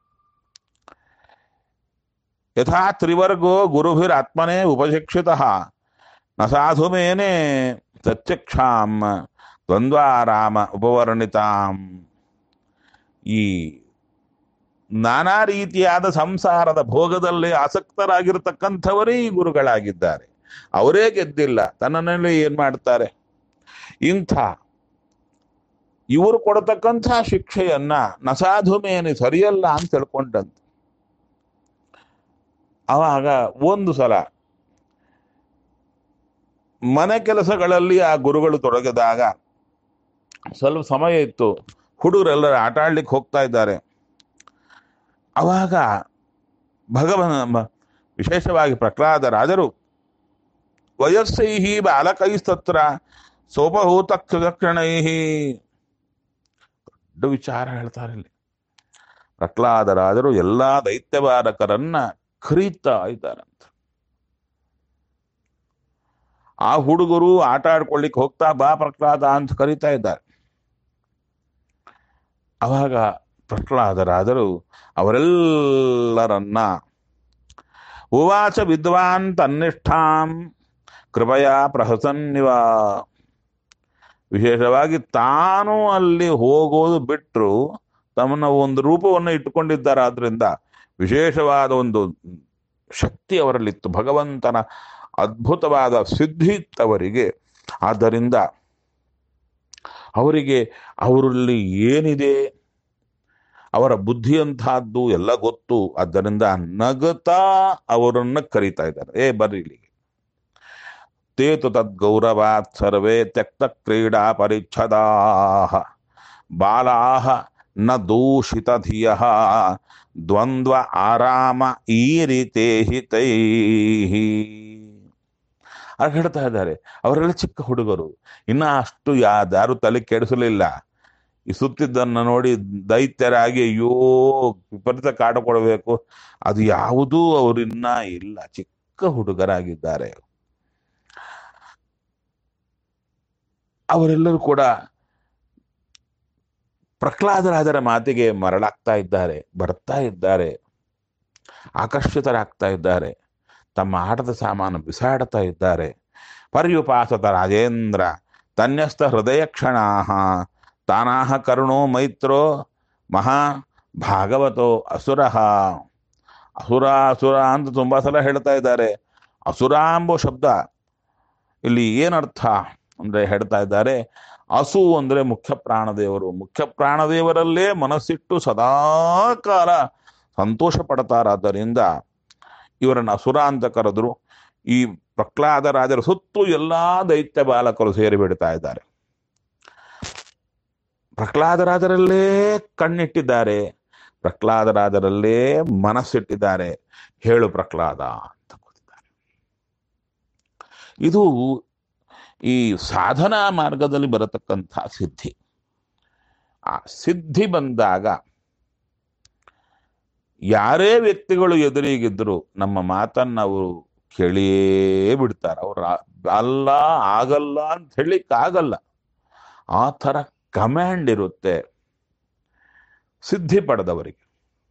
[SPEAKER 1] ಯಥಾ ತ್ರಿವರ್ಗೋ ಗುರುಭಿರಾತ್ಮನೇ ಉಪಶಿಕ್ಷಿತ ನ ಸಾಧುಮೇನೆ ಸತ್ಯಕ್ಷಾಂ ದ್ವಂದ್ವಾರಾಮ ಉಪವರ್ಣಿತಾಂ ಈ ನಾನಾ ರೀತಿಯಾದ ಸಂಸಾರದ ಭೋಗದಲ್ಲಿ ಆಸಕ್ತರಾಗಿರ್ತಕ್ಕಂಥವರೇ ಈ ಗುರುಗಳಾಗಿದ್ದಾರೆ ಅವರೇ ಗೆದ್ದಿಲ್ಲ ತನ್ನನಲ್ಲಿ ಏನ್ ಮಾಡ್ತಾರೆ ಇಂಥ ಇವರು ಕೊಡತಕ್ಕಂಥ ಶಿಕ್ಷೆಯನ್ನ ನಸಾಧುಮೇನೆ ಸರಿಯಲ್ಲ ಅಂತ ತಿಳ್ಕೊಂಡಂತ ಅವಾಗ ಒಂದು ಸಲ ಮನೆ ಕೆಲಸಗಳಲ್ಲಿ ಆ ಗುರುಗಳು ತೊಡಗಿದಾಗ ಸ್ವಲ್ಪ ಸಮಯ ಇತ್ತು ಹುಡುಗರೆಲ್ಲರೂ ಆಟ ಆಡ್ಲಿಕ್ಕೆ ಹೋಗ್ತಾ ಇದ್ದಾರೆ ಅವಾಗ ಭಗವನ ಮ- ವಿಶೇಷವಾಗಿ ಪ್ರಹ್ಲಾದ ರಾಜರು ವಯಸ್ಸೈಹಿ ಬಾಲಕೈಸ್ತತ್ರ ಸೋಪಹೂತ ಕ್ಷಣೈ ದೊಡ್ಡ ವಿಚಾರ ಹೇಳ್ತಾರೆ ಇಲ್ಲಿ ಪ್ರಹ್ಲಾದರಾಜರು ಎಲ್ಲಾ ದೈತ್ಯವಾರಕರನ್ನ ಕರೀತಾ ಇದ್ದಾರಂತ ಆ ಹುಡುಗರು ಆಟ ಆಡ್ಕೊಳ್ಳಿಕ್ಕೆ ಹೋಗ್ತಾ ಬಾ ಪ್ರಹ್ಲಾದ ಅಂತ ಕರೀತಾ ಇದ್ದಾರೆ ಅವಾಗ ಪ್ರಹ್ಲಾದರಾದರು ಅವರೆಲ್ಲರನ್ನ ಉವಾಚ ವಿದ್ವಾನ್ ತನ್ನಿಷ್ಠಾಂ ಕೃಪಯಾ ಪ್ರಹಸನ್ನಿವ ವಿಶೇಷವಾಗಿ ತಾನು ಅಲ್ಲಿ ಹೋಗೋದು ಬಿಟ್ಟರು ತಮ್ಮನ್ನ ಒಂದು ರೂಪವನ್ನು ಇಟ್ಟುಕೊಂಡಿದ್ದಾರೆ ಆದ್ರಿಂದ ವಿಶೇಷವಾದ ಒಂದು ಶಕ್ತಿ ಅವರಲ್ಲಿತ್ತು ಭಗವಂತನ ಅದ್ಭುತವಾದ ಸಿದ್ಧಿ ಇತ್ತವರಿಗೆ ಆದ್ದರಿಂದ ಅವರಿಗೆ ಅವರಲ್ಲಿ ಏನಿದೆ ಅವರ ಬುದ್ಧಿಯಂತಹದ್ದು ಎಲ್ಲ ಗೊತ್ತು ಆದ್ದರಿಂದ ನಗತಾ ಅವರನ್ನ ಕರೀತಾ ಇದ್ದಾರೆ ಏ ಬರ್ರಿ ಇಲ್ಲಿಗೆ ತೇ ತು ತದ್ಗೌರವಾತ್ ಸರ್ವೇ ತ್ಯಕ್ತ ಕ್ರೀಡಾ ಪರಿಚ್ಛದಾ ಬಾಲಾ ನ ದೂಷಿತ ಧಿಯ ದ್ವಂದ್ವ ಆರಾಮ ಈ ರೀತೇ ಹಿತೈ ಅವ್ರು ಹೇಳ್ತಾ ಇದ್ದಾರೆ ಅವರೆಲ್ಲ ಚಿಕ್ಕ ಹುಡುಗರು ಇನ್ನ ಅಷ್ಟು ಯಾರು ತಲೆ ಕೆಡಿಸಲಿಲ್ಲ ಈ ಸುತ್ತಿದ್ದನ್ನ ನೋಡಿ ದೈತ್ಯರಾಗಿ ಅಯ್ಯೋ ವಿಪರೀತ ಕಾಟ ಕೊಡಬೇಕು ಅದು ಯಾವುದೂ ಅವರಿನ್ನ ಇಲ್ಲ ಚಿಕ್ಕ ಹುಡುಗರಾಗಿದ್ದಾರೆ ಅವರೆಲ್ಲರೂ ಕೂಡ ಪ್ರಹ್ಲಾದರಾಜರ ಮಾತಿಗೆ ಮರಳಾಗ್ತಾ ಇದ್ದಾರೆ ಬರ್ತಾ ಇದ್ದಾರೆ ಆಕರ್ಷಿತರಾಗ್ತಾ ಇದ್ದಾರೆ ತಮ್ಮ ಆಟದ ಸಾಮಾನು ಬಿಸಾಡ್ತಾ ಇದ್ದಾರೆ ಪರ್ಯುಪಾಸತ ರಾಜೇಂದ್ರ ತನ್ಯಸ್ಥ ಹೃದಯ ಕ್ಷಣಾಹ ತಾನಾಹ ಕರುಣೋ ಮೈತ್ರೋ ಮಹಾ ಭಾಗವತೋ ಅಸುರ ಅಸುರ ಅಸುರ ಅಂತ ತುಂಬಾ ಸಲ ಹೇಳ್ತಾ ಇದ್ದಾರೆ ಅಸುರ ಎಂಬ ಶಬ್ದ ಇಲ್ಲಿ ಏನರ್ಥ ಅಂದ್ರೆ ಹೇಳ್ತಾ ಇದ್ದಾರೆ ಹಸು ಅಂದ್ರೆ ಮುಖ್ಯ ಪ್ರಾಣದೇವರು ಮುಖ್ಯ ಪ್ರಾಣದೇವರಲ್ಲೇ ಮನಸ್ಸಿಟ್ಟು ಸದಾ ಕಾಲ ಸಂತೋಷ ಪಡ್ತಾರಾದ್ದರಿಂದ ಇವರನ್ನು ಅಸುರ ಅಂತ ಕರೆದ್ರು ಈ ಪ್ರಹ್ಲಾದ ರಾಜರ ಸುತ್ತು ಎಲ್ಲಾ ದೈತ್ಯ ಬಾಲಕರು ಸೇರಿ ಬಿಡ್ತಾ ಇದ್ದಾರೆ ಪ್ರಹ್ಲಾದರಾಜರಲ್ಲೇ ಕಣ್ಣಿಟ್ಟಿದ್ದಾರೆ ಪ್ರಹ್ಲಾದರಾಜರಲ್ಲೇ ಮನಸ್ಸಿಟ್ಟಿದ್ದಾರೆ ಹೇಳು ಪ್ರಹ್ಲಾದ ಅಂತ ಕೂತಿದ್ದಾರೆ ಇದು ಈ ಸಾಧನಾ ಮಾರ್ಗದಲ್ಲಿ ಬರತಕ್ಕಂಥ ಸಿದ್ಧಿ ಆ ಸಿದ್ಧಿ ಬಂದಾಗ ಯಾರೇ ವ್ಯಕ್ತಿಗಳು ಎದುರಿಗಿದ್ರು ನಮ್ಮ ಮಾತನ್ನ ಅವರು ಕೇಳಿಯೇ ಬಿಡ್ತಾರೆ ಅವ್ರ ಅಲ್ಲ ಆಗಲ್ಲ ಅಂತ ಹೇಳಿಕ್ ಆಗಲ್ಲ ಆ ಥರ ಕಮ್ಯಾಂಡ್ ಇರುತ್ತೆ ಸಿದ್ಧಿ ಪಡೆದವರಿಗೆ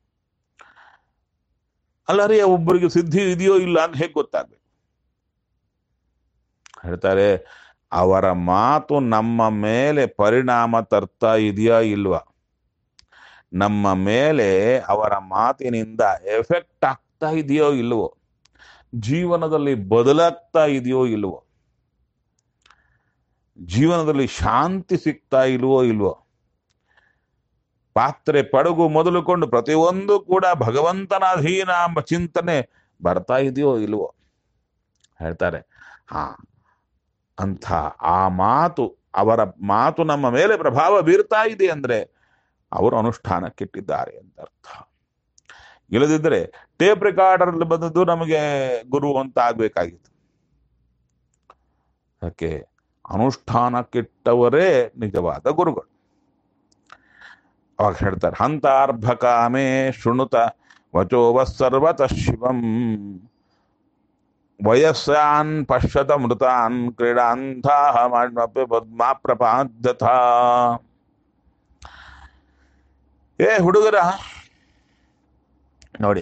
[SPEAKER 1] ಅಲ್ಲರಿ ಒಬ್ಬರಿಗೆ ಸಿದ್ಧಿ ಇದೆಯೋ ಇಲ್ಲ ಅಂತ ಹೇಗೆ ಗೊತ್ತಾಗ್ಬೇಕು ಹೇಳ್ತಾರೆ ಅವರ ಮಾತು ನಮ್ಮ ಮೇಲೆ ಪರಿಣಾಮ ತರ್ತಾ ಇದೆಯಾ ಇಲ್ವಾ ನಮ್ಮ ಮೇಲೆ ಅವರ ಮಾತಿನಿಂದ ಎಫೆಕ್ಟ್ ಆಗ್ತಾ ಇದೆಯೋ ಇಲ್ವೋ ಜೀವನದಲ್ಲಿ ಬದಲಾಗ್ತಾ ಇದೆಯೋ ಇಲ್ವೋ ಜೀವನದಲ್ಲಿ ಶಾಂತಿ ಸಿಗ್ತಾ ಇಲ್ವೋ ಇಲ್ವೋ ಪಾತ್ರೆ ಪಡಗು ಮೊದಲುಕೊಂಡು ಪ್ರತಿಯೊಂದು ಕೂಡ ಭಗವಂತನ ಅಧೀನ ಎಂಬ ಚಿಂತನೆ ಬರ್ತಾ ಇದೆಯೋ ಇಲ್ವೋ ಹೇಳ್ತಾರೆ ಹಾ ಅಂಥ ಆ ಮಾತು ಅವರ ಮಾತು ನಮ್ಮ ಮೇಲೆ ಪ್ರಭಾವ ಬೀರ್ತಾ ಇದೆ ಅಂದ್ರೆ ಅವರು ಅನುಷ್ಠಾನಕ್ಕಿಟ್ಟಿದ್ದಾರೆ ಅಂತ ಅರ್ಥ ಇಲ್ಲದಿದ್ದರೆ ಟೇಪ್ ರೆಕಾರ್ಡರ್ ಬಂದದ್ದು ನಮಗೆ ಗುರು ಅಂತ ಆಗ್ಬೇಕಾಗಿತ್ತು ಅದಕ್ಕೆ ಅನುಷ್ಠಾನಕ್ಕಿಟ್ಟವರೇ ನಿಜವಾದ ಗುರುಗಳು ಅವಾಗ ಹೇಳ್ತಾರೆ ಹಂತಾರ್ಭಕಾಮೇ ಶೃಣುತ ವಚೋವ ಸರ್ವತಃ ಶಿವಂ ವಯಸ್ಸಾನ್ ಪಶ್ಯತ ಮೃತಾನ್ ಕ್ರೀಡಾಂತಹ ಪದ್ಮಾ ಪ್ರಪಾದ್ಯಥ ಏ ಹುಡುಗರ ನೋಡಿ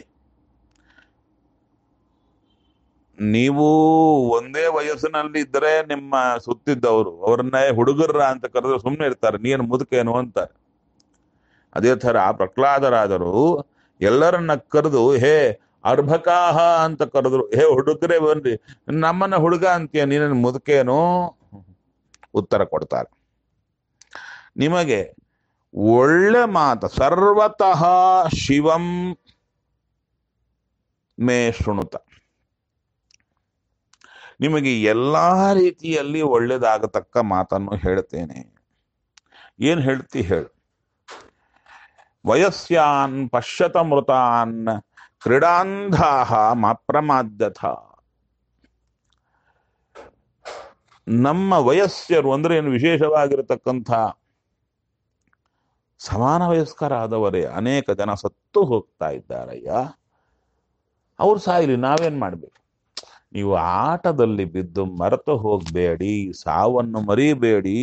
[SPEAKER 1] ನೀವು ಒಂದೇ ವಯಸ್ಸಿನಲ್ಲಿ ಇದ್ರೆ ನಿಮ್ಮ ಸುತ್ತಿದ್ದವರು ಅವ್ರನ್ನ ಹುಡುಗರ ಅಂತ ಕರೆದ್ರೆ ಸುಮ್ಮನೆ ಇರ್ತಾರೆ ನೀನು ಮುದುಕೇನು ಅಂತಾರೆ ಅದೇ ತರ ಪ್ರಹ್ಲಾದರಾದರು ಎಲ್ಲರನ್ನ ಕರೆದು ಹೇ ಅರ್ಭಕಾಹ ಅಂತ ಕರೆದ್ರು ಹೇ ಹುಡುಗರೇ ಬನ್ರಿ ನಮ್ಮನ್ನ ಹುಡುಗ ಅಂತೀಯ ನೀನೇನು ಮುದುಕೇನು ಉತ್ತರ ಕೊಡ್ತಾರೆ ನಿಮಗೆ ಒಳ್ಳೆ ಮಾತು ಸರ್ವತಃ ಶಿವಂ ಮೇ ಶೃಣುತ ನಿಮಗೆ ಎಲ್ಲಾ ರೀತಿಯಲ್ಲಿ ಒಳ್ಳೇದಾಗತಕ್ಕ ಮಾತನ್ನು ಹೇಳ್ತೇನೆ ಏನ್ ಹೇಳ್ತಿ ಹೇಳು ವಯಸ್ಯಾನ್ ಪಶ್ಯತ ಮೃತಾನ್ ಕ್ರೀಡಾಂಧಾಹ ಮಾಪ್ರಮಾದ್ಯಥ ನಮ್ಮ ವಯಸ್ಸರು ಅಂದ್ರೆ ಏನು ವಿಶೇಷವಾಗಿರತಕ್ಕಂಥ ಸಮಾನ ವಯಸ್ಕರಾದವರೇ ಅನೇಕ ಜನ ಸತ್ತು ಹೋಗ್ತಾ ಇದ್ದಾರಯ್ಯ ಅವ್ರು ಸಾಯಲಿ ನಾವೇನ್ ಮಾಡ್ಬೇಕು ನೀವು ಆಟದಲ್ಲಿ ಬಿದ್ದು ಮರೆತು ಹೋಗಬೇಡಿ ಸಾವನ್ನು ಮರಿಬೇಡಿ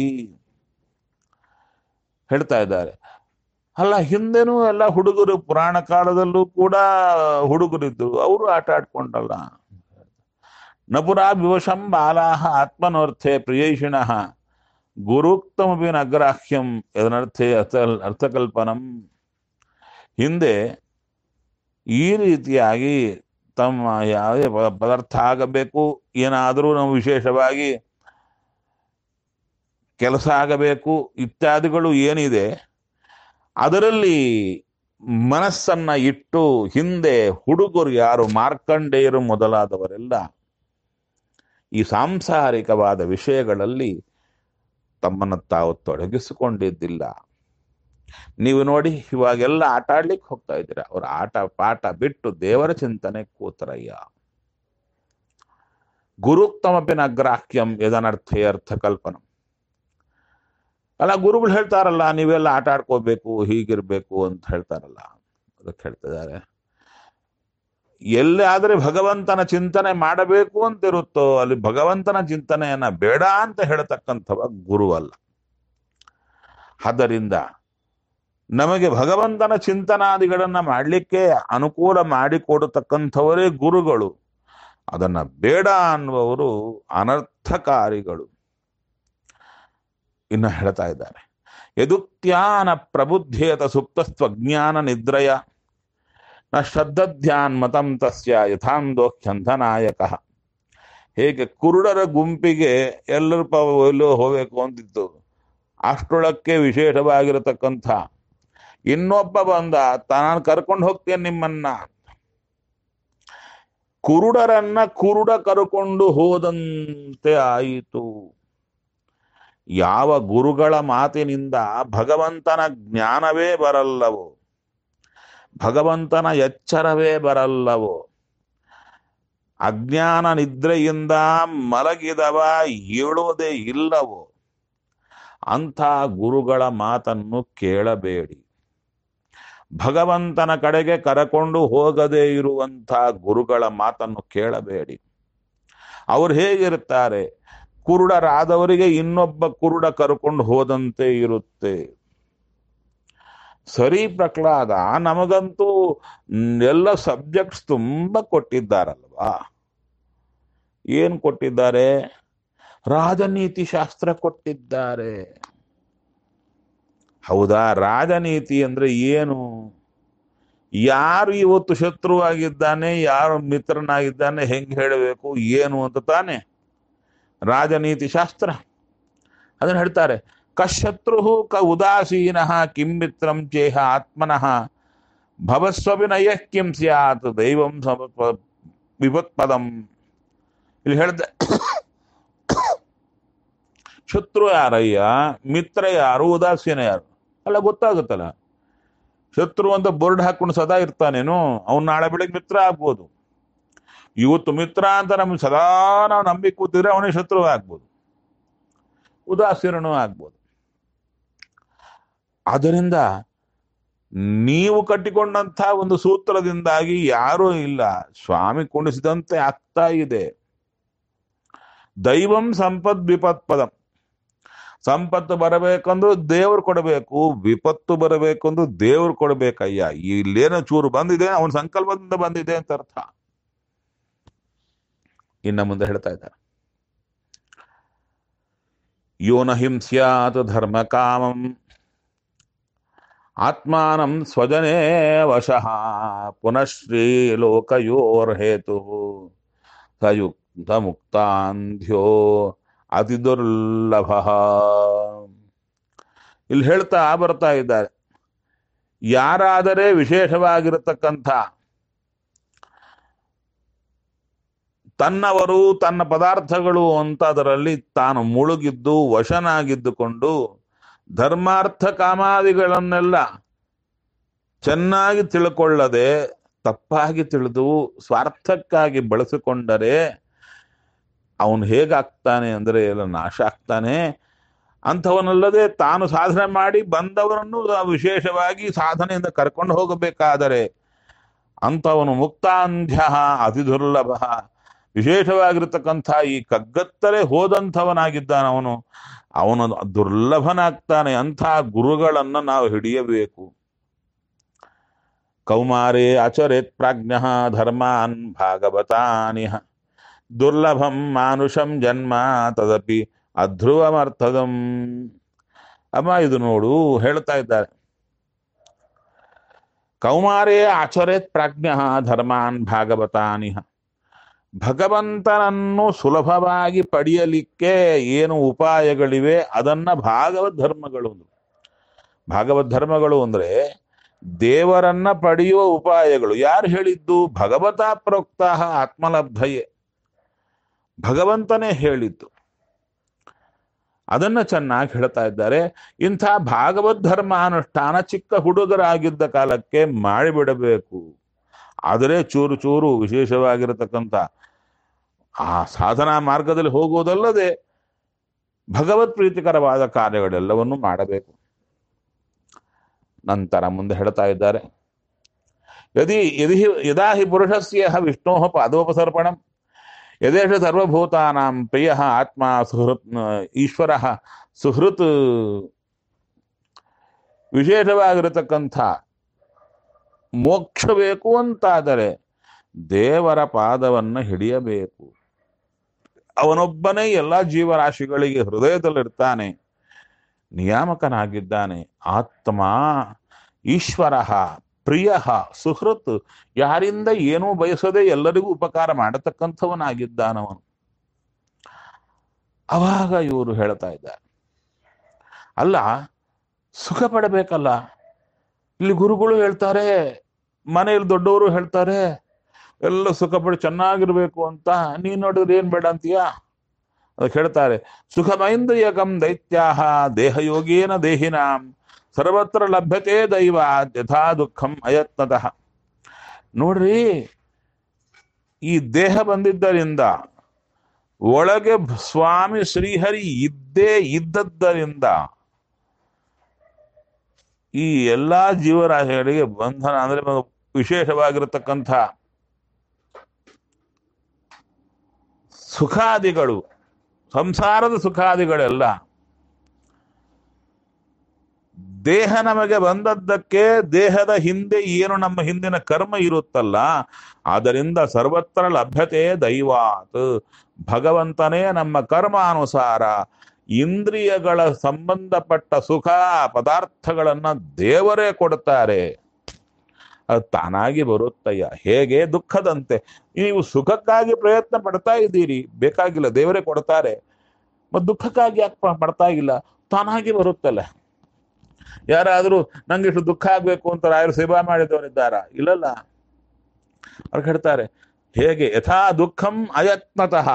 [SPEAKER 1] ಹೇಳ್ತಾ ಇದ್ದಾರೆ ಅಲ್ಲ ಹಿಂದೆನೂ ಎಲ್ಲ ಹುಡುಗರು ಪುರಾಣ ಕಾಲದಲ್ಲೂ ಕೂಡ ಹುಡುಗರಿದ್ರು ಅವರು ಆಟ ಆಡ್ಕೊಂಡಲ್ಲ ನಪುರಾ ವಿವಶಂ ಬಾಲಾಹ ಆತ್ಮನೋರ್ಥೆ ಪ್ರಿಯೈಷಿಣಃ ಗುರುಕ್ತಮಪಿ ಅಗ್ರಾಹ್ಯಂ ಇದನರ್ಥೆ ಅರ್ಥ ಅರ್ಥಕಲ್ಪನಂ ಹಿಂದೆ ಈ ರೀತಿಯಾಗಿ ತಮ್ಮ ಯಾವುದೇ ಪ- ಪದಾರ್ಥ ಆಗಬೇಕು ಏನಾದರೂ ನಾವು ವಿಶೇಷವಾಗಿ ಕೆಲಸ ಆಗಬೇಕು ಇತ್ಯಾದಿಗಳು ಏನಿದೆ ಅದರಲ್ಲಿ ಮನಸ್ಸನ್ನ ಇಟ್ಟು ಹಿಂದೆ ಹುಡುಗರು ಯಾರು ಮಾರ್ಕಂಡೇಯರು ಮೊದಲಾದವರೆಲ್ಲ ಈ ಸಾಂಸಾರಿಕವಾದ ವಿಷಯಗಳಲ್ಲಿ ತಮ್ಮನ್ನು ತಾವು ತೊಡಗಿಸಿಕೊಂಡಿದ್ದಿಲ್ಲ ನೀವು ನೋಡಿ ಇವಾಗೆಲ್ಲ ಆಟ ಆಡ್ಲಿಕ್ಕೆ ಹೋಗ್ತಾ ಇದ್ದೀರಾ ಅವ್ರ ಆಟ ಪಾಠ ಬಿಟ್ಟು ದೇವರ ಚಿಂತನೆ ಕೂತರಯ್ಯ ಗುರುಕ್ತಮಪಿನ ಅಗ್ರಾಹ್ಯಂ ಯದನರ್ಥೇ ಅರ್ಥ ಕಲ್ಪನ ಅಲ್ಲ ಗುರುಗಳು ಹೇಳ್ತಾರಲ್ಲ ನೀವೆಲ್ಲ ಆಟ ಆಡ್ಕೋಬೇಕು ಹೀಗಿರ್ಬೇಕು ಅಂತ ಹೇಳ್ತಾರಲ್ಲ ಅದಕ್ಕೆ ಹೇಳ್ತಿದ್ದಾರೆ ಎಲ್ಲಿ ಆದ್ರೆ ಭಗವಂತನ ಚಿಂತನೆ ಮಾಡಬೇಕು ಅಂತ ಇರುತ್ತೋ ಅಲ್ಲಿ ಭಗವಂತನ ಚಿಂತನೆಯನ್ನ ಬೇಡ ಅಂತ ಹೇಳ್ತಕ್ಕಂಥವ ಗುರು ಅಲ್ಲ ಆದ್ದರಿಂದ ನಮಗೆ ಭಗವಂತನ ಚಿಂತನಾದಿಗಳನ್ನ ಮಾಡಲಿಕ್ಕೆ ಅನುಕೂಲ ಮಾಡಿಕೊಡತಕ್ಕಂಥವರೇ ಗುರುಗಳು ಅದನ್ನ ಬೇಡ ಅನ್ನುವವರು ಅನರ್ಥಕಾರಿಗಳು ಇನ್ನು ಹೇಳ್ತಾ ಇದ್ದಾರೆ ಯದುಕ್ತ್ಯಾನ ಪ್ರಬುದ್ಧೇತ ಸುಪ್ತಸ್ತ್ವಜ್ಞಾನ ನಿದ್ರಯ ನ ಶ್ರದ್ಧಧ್ಯಾನ್ ಮತಂ ತಸ್ಯ ಯಥಾಂದೋಖ್ಯಂಧನಾಯಕ ಹೇಗೆ ಕುರುಡರ ಗುಂಪಿಗೆ ಎಲ್ಲರೂ ಪ ಎಲ್ಲೋ ಹೋಗಬೇಕು ಅಂತಿತ್ತು ಅಷ್ಟೊಳಕ್ಕೆ ವಿಶೇಷವಾಗಿರತಕ್ಕಂಥ ಇನ್ನೊಬ್ಬ ಬಂದ ತಾನು ಕರ್ಕೊಂಡು ಹೋಗ್ತೇನೆ ನಿಮ್ಮನ್ನ ಕುರುಡರನ್ನ ಕುರುಡ ಕರ್ಕೊಂಡು ಹೋದಂತೆ ಆಯಿತು ಯಾವ ಗುರುಗಳ ಮಾತಿನಿಂದ ಭಗವಂತನ ಜ್ಞಾನವೇ ಬರಲ್ಲವೋ ಭಗವಂತನ ಎಚ್ಚರವೇ ಬರಲ್ಲವೋ ಅಜ್ಞಾನ ನಿದ್ರೆಯಿಂದ ಮಲಗಿದವ ಏಳೋದೇ ಇಲ್ಲವೋ ಅಂಥ ಗುರುಗಳ ಮಾತನ್ನು ಕೇಳಬೇಡಿ ಭಗವಂತನ ಕಡೆಗೆ ಕರಕೊಂಡು ಹೋಗದೇ ಇರುವಂಥ ಗುರುಗಳ ಮಾತನ್ನು ಕೇಳಬೇಡಿ ಅವ್ರು ಹೇಗಿರ್ತಾರೆ ಕುರುಡರಾದವರಿಗೆ ಇನ್ನೊಬ್ಬ ಕುರುಡ ಕರ್ಕೊಂಡು ಹೋದಂತೆ ಇರುತ್ತೆ ಸರಿ ಪ್ರಹ್ಲಾದ ನಮಗಂತೂ ಎಲ್ಲ ಸಬ್ಜೆಕ್ಟ್ಸ್ ತುಂಬ ಕೊಟ್ಟಿದ್ದಾರಲ್ವಾ ಏನ್ ಕೊಟ್ಟಿದ್ದಾರೆ ರಾಜನೀತಿ ಶಾಸ್ತ್ರ ಕೊಟ್ಟಿದ್ದಾರೆ ಹೌದಾ ರಾಜನೀತಿ ಅಂದ್ರೆ ಏನು ಯಾರು ಇವತ್ತು ಶತ್ರುವಾಗಿದ್ದಾನೆ ಯಾರು ಮಿತ್ರನಾಗಿದ್ದಾನೆ ಹೆಂಗೆ ಹೇಳಬೇಕು ಏನು ಅಂತ ತಾನೆ ರಾಜನೀತಿ ಶಾಸ್ತ್ರ ಅದನ್ನು ಹೇಳ್ತಾರೆ ಕಶತ್ರು ಕ ಉದಾಸೀನ ಕಿಂ ಮಿತ್ರಂ ಚೇಹ ಆತ್ಮನಃ ಭವಸ್ವವಿನಯ ಕಿಂ ಸ್ಯಾತ್ ದೈವಂ ಸಮತ್ವ ವಿಪತ್ಪದಂ ಇಲ್ಲಿ ಹೇಳ್ದೆ ಶತ್ರು ಯಾರಯ್ಯ ಮಿತ್ರ ಯಾರು ಉದಾಸೀನ ಯಾರು ಅಲ್ಲ ಗೊತ್ತಾಗುತ್ತಲ್ಲ ಶತ್ರು ಅಂತ ಬೋರ್ಡ್ ಹಾಕೊಂಡು ಸದಾ ಇರ್ತಾನೇನು ಅವ್ನು ನಾಳೆ ಬೆಳಿಗ್ಗೆ ಮಿತ್ರ ಆಗ್ಬೋದು ಇವತ್ತು ಮಿತ್ರ ಅಂತ ನಮ್ಗೆ ಸದಾ ನಾವು ನಂಬಿ ಕೂತಿದ್ರೆ ಅವನೇ ಶತ್ರು ಆಗ್ಬೋದು ಉದಾಸೀನನೂ ಆಗ್ಬೋದು ಆದ್ದರಿಂದ ನೀವು ಕಟ್ಟಿಕೊಂಡಂಥ ಒಂದು ಸೂತ್ರದಿಂದಾಗಿ ಯಾರೂ ಇಲ್ಲ ಸ್ವಾಮಿ ಕುಣಿಸಿದಂತೆ ಆಗ್ತಾ ಇದೆ ದೈವಂ ಸಂಪದ್ ವಿಪತ್ಪದಂ ಸಂಪತ್ತು ಬರಬೇಕಂದ್ರೂ ದೇವ್ರು ಕೊಡಬೇಕು ವಿಪತ್ತು ಬರಬೇಕಂದ್ರೂ ದೇವ್ರು ಕೊಡಬೇಕಯ್ಯ ಇಲ್ಲೇನೋ ಚೂರು ಬಂದಿದೆ ಅವನ ಸಂಕಲ್ಪದಿಂದ ಬಂದಿದೆ ಅಂತ ಅರ್ಥ ಇನ್ನ ಮುಂದೆ ಹೇಳ್ತಾ ಇದ್ದಾರೆ ಯೋನ ಹಿಂಸ್ಯಾತ್ ಧರ್ಮ ಕಾಮಂ ಆತ್ಮಾನಂ ಸ್ವಜನೇ ವಶಃ ಪುನಃಶ್ರೀ ಲೋಕಯೋರ್ಹೇತು ಸಯುಕ್ತ ಮುಕ್ತಾಂಧ್ಯ ಅತಿ ದುರ್ಲಭ ಇಲ್ಲಿ ಹೇಳ್ತಾ ಬರ್ತಾ ಇದ್ದಾರೆ ಯಾರಾದರೆ ವಿಶೇಷವಾಗಿರತಕ್ಕಂಥ ತನ್ನವರು ತನ್ನ ಪದಾರ್ಥಗಳು ಅಂತ ಅದರಲ್ಲಿ ತಾನು ಮುಳುಗಿದ್ದು ವಶನಾಗಿದ್ದುಕೊಂಡು ಧರ್ಮಾರ್ಥ ಕಾಮಾದಿಗಳನ್ನೆಲ್ಲ ಚೆನ್ನಾಗಿ ತಿಳ್ಕೊಳ್ಳದೆ ತಪ್ಪಾಗಿ ತಿಳಿದು ಸ್ವಾರ್ಥಕ್ಕಾಗಿ ಬಳಸಿಕೊಂಡರೆ ಅವನು ಹೇಗಾಗ್ತಾನೆ ಅಂದರೆ ಎಲ್ಲ ನಾಶ ಆಗ್ತಾನೆ ಅಂಥವನಲ್ಲದೆ ತಾನು ಸಾಧನೆ ಮಾಡಿ ಬಂದವರನ್ನು ವಿಶೇಷವಾಗಿ ಸಾಧನೆಯಿಂದ ಕರ್ಕೊಂಡು ಹೋಗಬೇಕಾದರೆ ಅಂಥವನು ಮುಕ್ತಾಂಧ್ಯ ಅತಿ ದುರ್ಲಭ ವಿಶೇಷವಾಗಿರ್ತಕ್ಕಂಥ ಈ ಕಗ್ಗತ್ತಲೆ ಹೋದಂಥವನಾಗಿದ್ದಾನ ಅವನು ಅವನು ದುರ್ಲಭನಾಗ್ತಾನೆ ಅಂಥ ಗುರುಗಳನ್ನು ನಾವು ಹಿಡಿಯಬೇಕು ಕೌಮಾರೇ ಆಚರೇತ್ ಪ್ರಾಜ್ಞ ಧರ್ಮಾನ್ ಭಾಗವತಾನಿಹ ದುರ್ಲಭಂ ಮಾನುಷಂ ಜನ್ಮ ತದಪಿ ಅಧ್ರುವಮರ್ಥದಂ ಅಮ್ಮ ಇದು ನೋಡು ಹೇಳ್ತಾ ಇದ್ದಾರೆ ಕೌಮಾರೇ ಆಚರೇತ್ ಪ್ರಾಜ್ಞ ಧರ್ಮಾನ್ ಭಾಗವತಾನಿಹ ಭಗವಂತನನ್ನು ಸುಲಭವಾಗಿ ಪಡೆಯಲಿಕ್ಕೆ ಏನು ಉಪಾಯಗಳಿವೆ ಅದನ್ನ ಭಾಗವತ್ ಧರ್ಮಗಳು ಭಾಗವತ್ ಧರ್ಮಗಳು ಅಂದ್ರೆ ದೇವರನ್ನ ಪಡೆಯುವ ಉಪಾಯಗಳು ಯಾರು ಹೇಳಿದ್ದು ಭಗವತ ಪ್ರೋಕ್ತ ಆತ್ಮಲಬ್ಧಯೇ ಭಗವಂತನೇ ಹೇಳಿದ್ದು ಅದನ್ನ ಚೆನ್ನಾಗಿ ಹೇಳ್ತಾ ಇದ್ದಾರೆ ಇಂಥ ಭಾಗವತ್ ಧರ್ಮ ಅನುಷ್ಠಾನ ಚಿಕ್ಕ ಹುಡುಗರಾಗಿದ್ದ ಕಾಲಕ್ಕೆ ಮಾಡಿಬಿಡಬೇಕು ಆದರೆ ಚೂರು ಚೂರು ವಿಶೇಷವಾಗಿರತಕ್ಕಂಥ ಆ ಸಾಧನಾ ಮಾರ್ಗದಲ್ಲಿ ಹೋಗುವುದಲ್ಲದೆ ಭಗವತ್ ಪ್ರೀತಿಕರವಾದ ಕಾರ್ಯಗಳೆಲ್ಲವನ್ನು ಮಾಡಬೇಕು ನಂತರ ಮುಂದೆ ಹೇಳ್ತಾ ಇದ್ದಾರೆ ಯದಿ ಯದಿ ಯದಾ ಹಿ ಪುರುಷಸ್ಯ ವಿಷ್ಣೋ ಪಾದೋಪಸರ್ಪಣಂ ಯದೇಶ ಸರ್ವಭೂತಾನಾಂ ಪ್ರಿಯ ಆತ್ಮ ಸುಹೃತ್ ಈಶ್ವರ ಸುಹೃತ್ ವಿಶೇಷವಾಗಿರತಕ್ಕಂಥ ಮೋಕ್ಷ ಬೇಕು ಅಂತಾದರೆ ದೇವರ ಪಾದವನ್ನು ಹಿಡಿಯಬೇಕು ಅವನೊಬ್ಬನೇ ಎಲ್ಲ ಜೀವರಾಶಿಗಳಿಗೆ ಹೃದಯದಲ್ಲಿರ್ತಾನೆ ನಿಯಾಮಕನಾಗಿದ್ದಾನೆ ಆತ್ಮ ಈಶ್ವರ ಪ್ರಿಯ ಸುಹೃತ್ ಯಾರಿಂದ ಏನೂ ಬಯಸದೆ ಎಲ್ಲರಿಗೂ ಉಪಕಾರ ಮಾಡತಕ್ಕಂಥವನಾಗಿದ್ದಾನವನು ಅವಾಗ ಇವರು ಹೇಳ್ತಾ ಇದ್ದಾರೆ ಅಲ್ಲ ಸುಖ ಪಡಬೇಕಲ್ಲ ಇಲ್ಲಿ ಗುರುಗಳು ಹೇಳ್ತಾರೆ ಮನೆಯಲ್ಲಿ ದೊಡ್ಡವರು ಹೇಳ್ತಾರೆ ಎಲ್ಲ ಸುಖ ಪಡಿ ಚೆನ್ನಾಗಿರ್ಬೇಕು ಅಂತ ನೀನ್ ನೋಡಿದ್ರೆ ಏನ್ ಬೇಡ ಅಂತೀಯಾ ಅದಕ್ಕೆ ಹೇಳ್ತಾರೆ ಸುಖಮೈಂದ್ರಿಯಕಂ ದೈತ್ಯಾಹ ದೇಹಯೋಗೇನ ದೇಹಿನಾಂ ಸರ್ವತ್ರ ಲಭ್ಯತೆ ದೈವ ಯಥಾ ದುಃಖಂ ಅಯತ್ನತಃ ನೋಡ್ರಿ ಈ ದೇಹ ಬಂದಿದ್ದರಿಂದ ಒಳಗೆ ಸ್ವಾಮಿ ಶ್ರೀಹರಿ ಇದ್ದೇ ಇದ್ದದ್ದರಿಂದ ಈ ಎಲ್ಲಾ ಜೀವರಾಶಿಗಳಿಗೆ ಬಂಧನ ಅಂದ್ರೆ ವಿಶೇಷವಾಗಿರತಕ್ಕಂಥ ಸುಖಾದಿಗಳು ಸಂಸಾರದ ಸುಖಾದಿಗಳೆಲ್ಲ ದೇಹ ನಮಗೆ ಬಂದದ್ದಕ್ಕೆ ದೇಹದ ಹಿಂದೆ ಏನು ನಮ್ಮ ಹಿಂದಿನ ಕರ್ಮ ಇರುತ್ತಲ್ಲ ಆದ್ದರಿಂದ ಸರ್ವತ್ರ ಲಭ್ಯತೆ ದೈವಾತ್ ಭಗವಂತನೇ ನಮ್ಮ ಕರ್ಮಾನುಸಾರ ಇಂದ್ರಿಯಗಳ ಸಂಬಂಧಪಟ್ಟ ಸುಖ ಪದಾರ್ಥಗಳನ್ನ ದೇವರೇ ಕೊಡ್ತಾರೆ ಅದು ತಾನಾಗಿ ಬರುತ್ತಯ್ಯ ಹೇಗೆ ದುಃಖದಂತೆ ನೀವು ಸುಖಕ್ಕಾಗಿ ಪ್ರಯತ್ನ ಪಡ್ತಾ ಇದ್ದೀರಿ ಬೇಕಾಗಿಲ್ಲ ದೇವರೇ ಕೊಡ್ತಾರೆ ಮತ್ತು ದುಃಖಕ್ಕಾಗಿ ಯಾಕೆ ಪ- ಪಡ್ತಾ ಇಲ್ಲ ತಾನಾಗಿ ಬರುತ್ತಲ್ಲ ಯಾರಾದ್ರೂ ನಂಗೆ ಇಷ್ಟು ದುಃಖ ಆಗ್ಬೇಕು ಅಂತ ರಾಯರು ಸೇವಾ ಮಾಡಿದವರಿದ್ದಾರ ಇಲ್ಲಲ್ಲ ಅವ್ರು ಹೇಳ್ತಾರೆ ಹೇಗೆ ಯಥಾ ದುಃಖಂ ಅಯತ್ನತಃ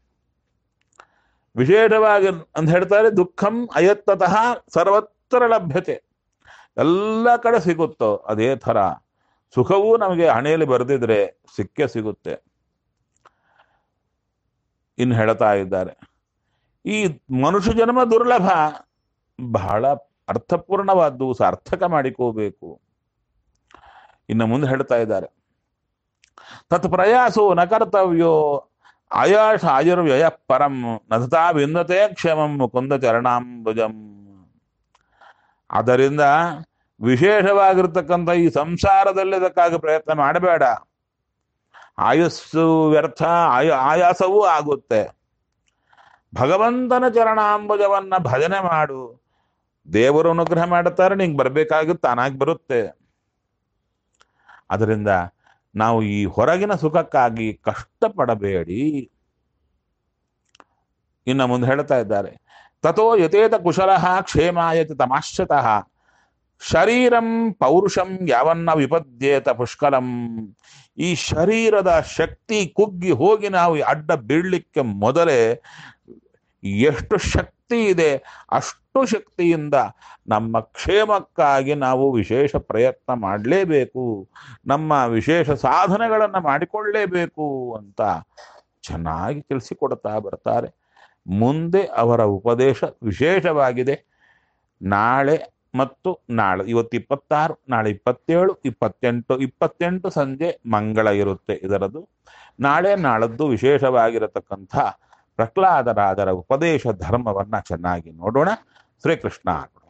[SPEAKER 1] ವಿಶೇಷವಾಗಿ ಅಂತ ಹೇಳ್ತಾರೆ ದುಃಖಂ ಅಯತ್ನತಃ ಸರ್ವತ್ರ ಲಭ್ಯತೆ ಎಲ್ಲ ಕಡೆ ಸಿಗುತ್ತೋ ಅದೇ ಥರ ಸುಖವೂ ನಮಗೆ ಹಣೆಯಲ್ಲಿ ಬರೆದಿದ್ರೆ ಸಿಕ್ಕೇ ಸಿಗುತ್ತೆ ಇನ್ನು ಹೇಳ್ತಾ ಇದ್ದಾರೆ ಈ ಮನುಷ್ಯ ಜನ್ಮ ದುರ್ಲಭ ಬಹಳ ಅರ್ಥಪೂರ್ಣವಾದ್ದು ಸಾರ್ಥಕ ಮಾಡಿಕೋಬೇಕು ಇನ್ನು ಮುಂದೆ ಹೇಳ್ತಾ ಇದ್ದಾರೆ ತತ್ ಪ್ರಯಾಸೋ ನ ಕರ್ತವ್ಯೋ ಆಯಾಸ ಆಯುರ್ವ್ಯಯ ಪರಂ ನಥತಾ ವಿಂದತೆ ಕ್ಷಮಂ ಮುಕುಂದ ಚರಣಾಂಬುಜಂ ಆದ್ದರಿಂದ ವಿಶೇಷವಾಗಿರ್ತಕ್ಕಂಥ ಈ ಸಂಸಾರದಲ್ಲಿ ಅದಕ್ಕಾಗಿ ಪ್ರಯತ್ನ ಮಾಡಬೇಡ ಆಯುಸ್ಸು ವ್ಯರ್ಥ ಆಯ ಆಯಾಸವೂ ಆಗುತ್ತೆ ಭಗವಂತನ ಚರಣಾಂಬುಜವನ್ನ ಭಜನೆ ಮಾಡು ದೇವರು ಅನುಗ್ರಹ ಮಾಡುತ್ತಾರೆ ನಿಂಗೆ ಬರ್ಬೇಕಾಗಿದ್ದು ತಾನಾಗಿ ಬರುತ್ತೆ ಅದರಿಂದ ನಾವು ಈ ಹೊರಗಿನ ಸುಖಕ್ಕಾಗಿ ಕಷ್ಟಪಡಬೇಡಿ ಇನ್ನು ಮುಂದೆ ಹೇಳ್ತಾ ಇದ್ದಾರೆ ತಥೋ ಯಥೇತ ಕುಶಲಃ ಕ್ಷೇಮಾಯತಿ ತಮಾಶ್ಯತಃ ಶರೀರಂ ಪೌರುಷಂ ಯಾವನ್ನ ವಿಪದ್ಯೇತ ಪುಷ್ಕಲಂ ಈ ಶರೀರದ ಶಕ್ತಿ ಕುಗ್ಗಿ ಹೋಗಿ ನಾವು ಅಡ್ಡ ಬೀಳ್ಲಿಕ್ಕೆ ಮೊದಲೇ ಎಷ್ಟು ಶಕ್ತಿ ಇದೆ ಅಷ್ಟು ಶಕ್ತಿಯಿಂದ ನಮ್ಮ ಕ್ಷೇಮಕ್ಕಾಗಿ ನಾವು ವಿಶೇಷ ಪ್ರಯತ್ನ ಮಾಡಲೇಬೇಕು ನಮ್ಮ ವಿಶೇಷ ಸಾಧನೆಗಳನ್ನು ಮಾಡಿಕೊಳ್ಳಲೇಬೇಕು ಅಂತ ಚೆನ್ನಾಗಿ ತಿಳಿಸಿಕೊಡ್ತಾ ಬರ್ತಾರೆ ಮುಂದೆ ಅವರ ಉಪದೇಶ ವಿಶೇಷವಾಗಿದೆ ನಾಳೆ ಮತ್ತು ನಾಳೆ ಇವತ್ತು ಇಪ್ಪತ್ತಾರು ನಾಳೆ ಇಪ್ಪತ್ತೇಳು ಇಪ್ಪತ್ತೆಂಟು ಇಪ್ಪತ್ತೆಂಟು ಸಂಜೆ ಮಂಗಳ ಇರುತ್ತೆ ಇದರದ್ದು ನಾಳೆ ನಾಳದ್ದು ವಿಶೇಷವಾಗಿರತಕ್ಕಂಥ ಪ್ರಹ್ಲಾದರಾಜರ ಉಪದೇಶ ಧರ್ಮವನ್ನ ಚೆನ್ನಾಗಿ ನೋಡೋಣ ಶ್ರೀಕೃಷ್ಣ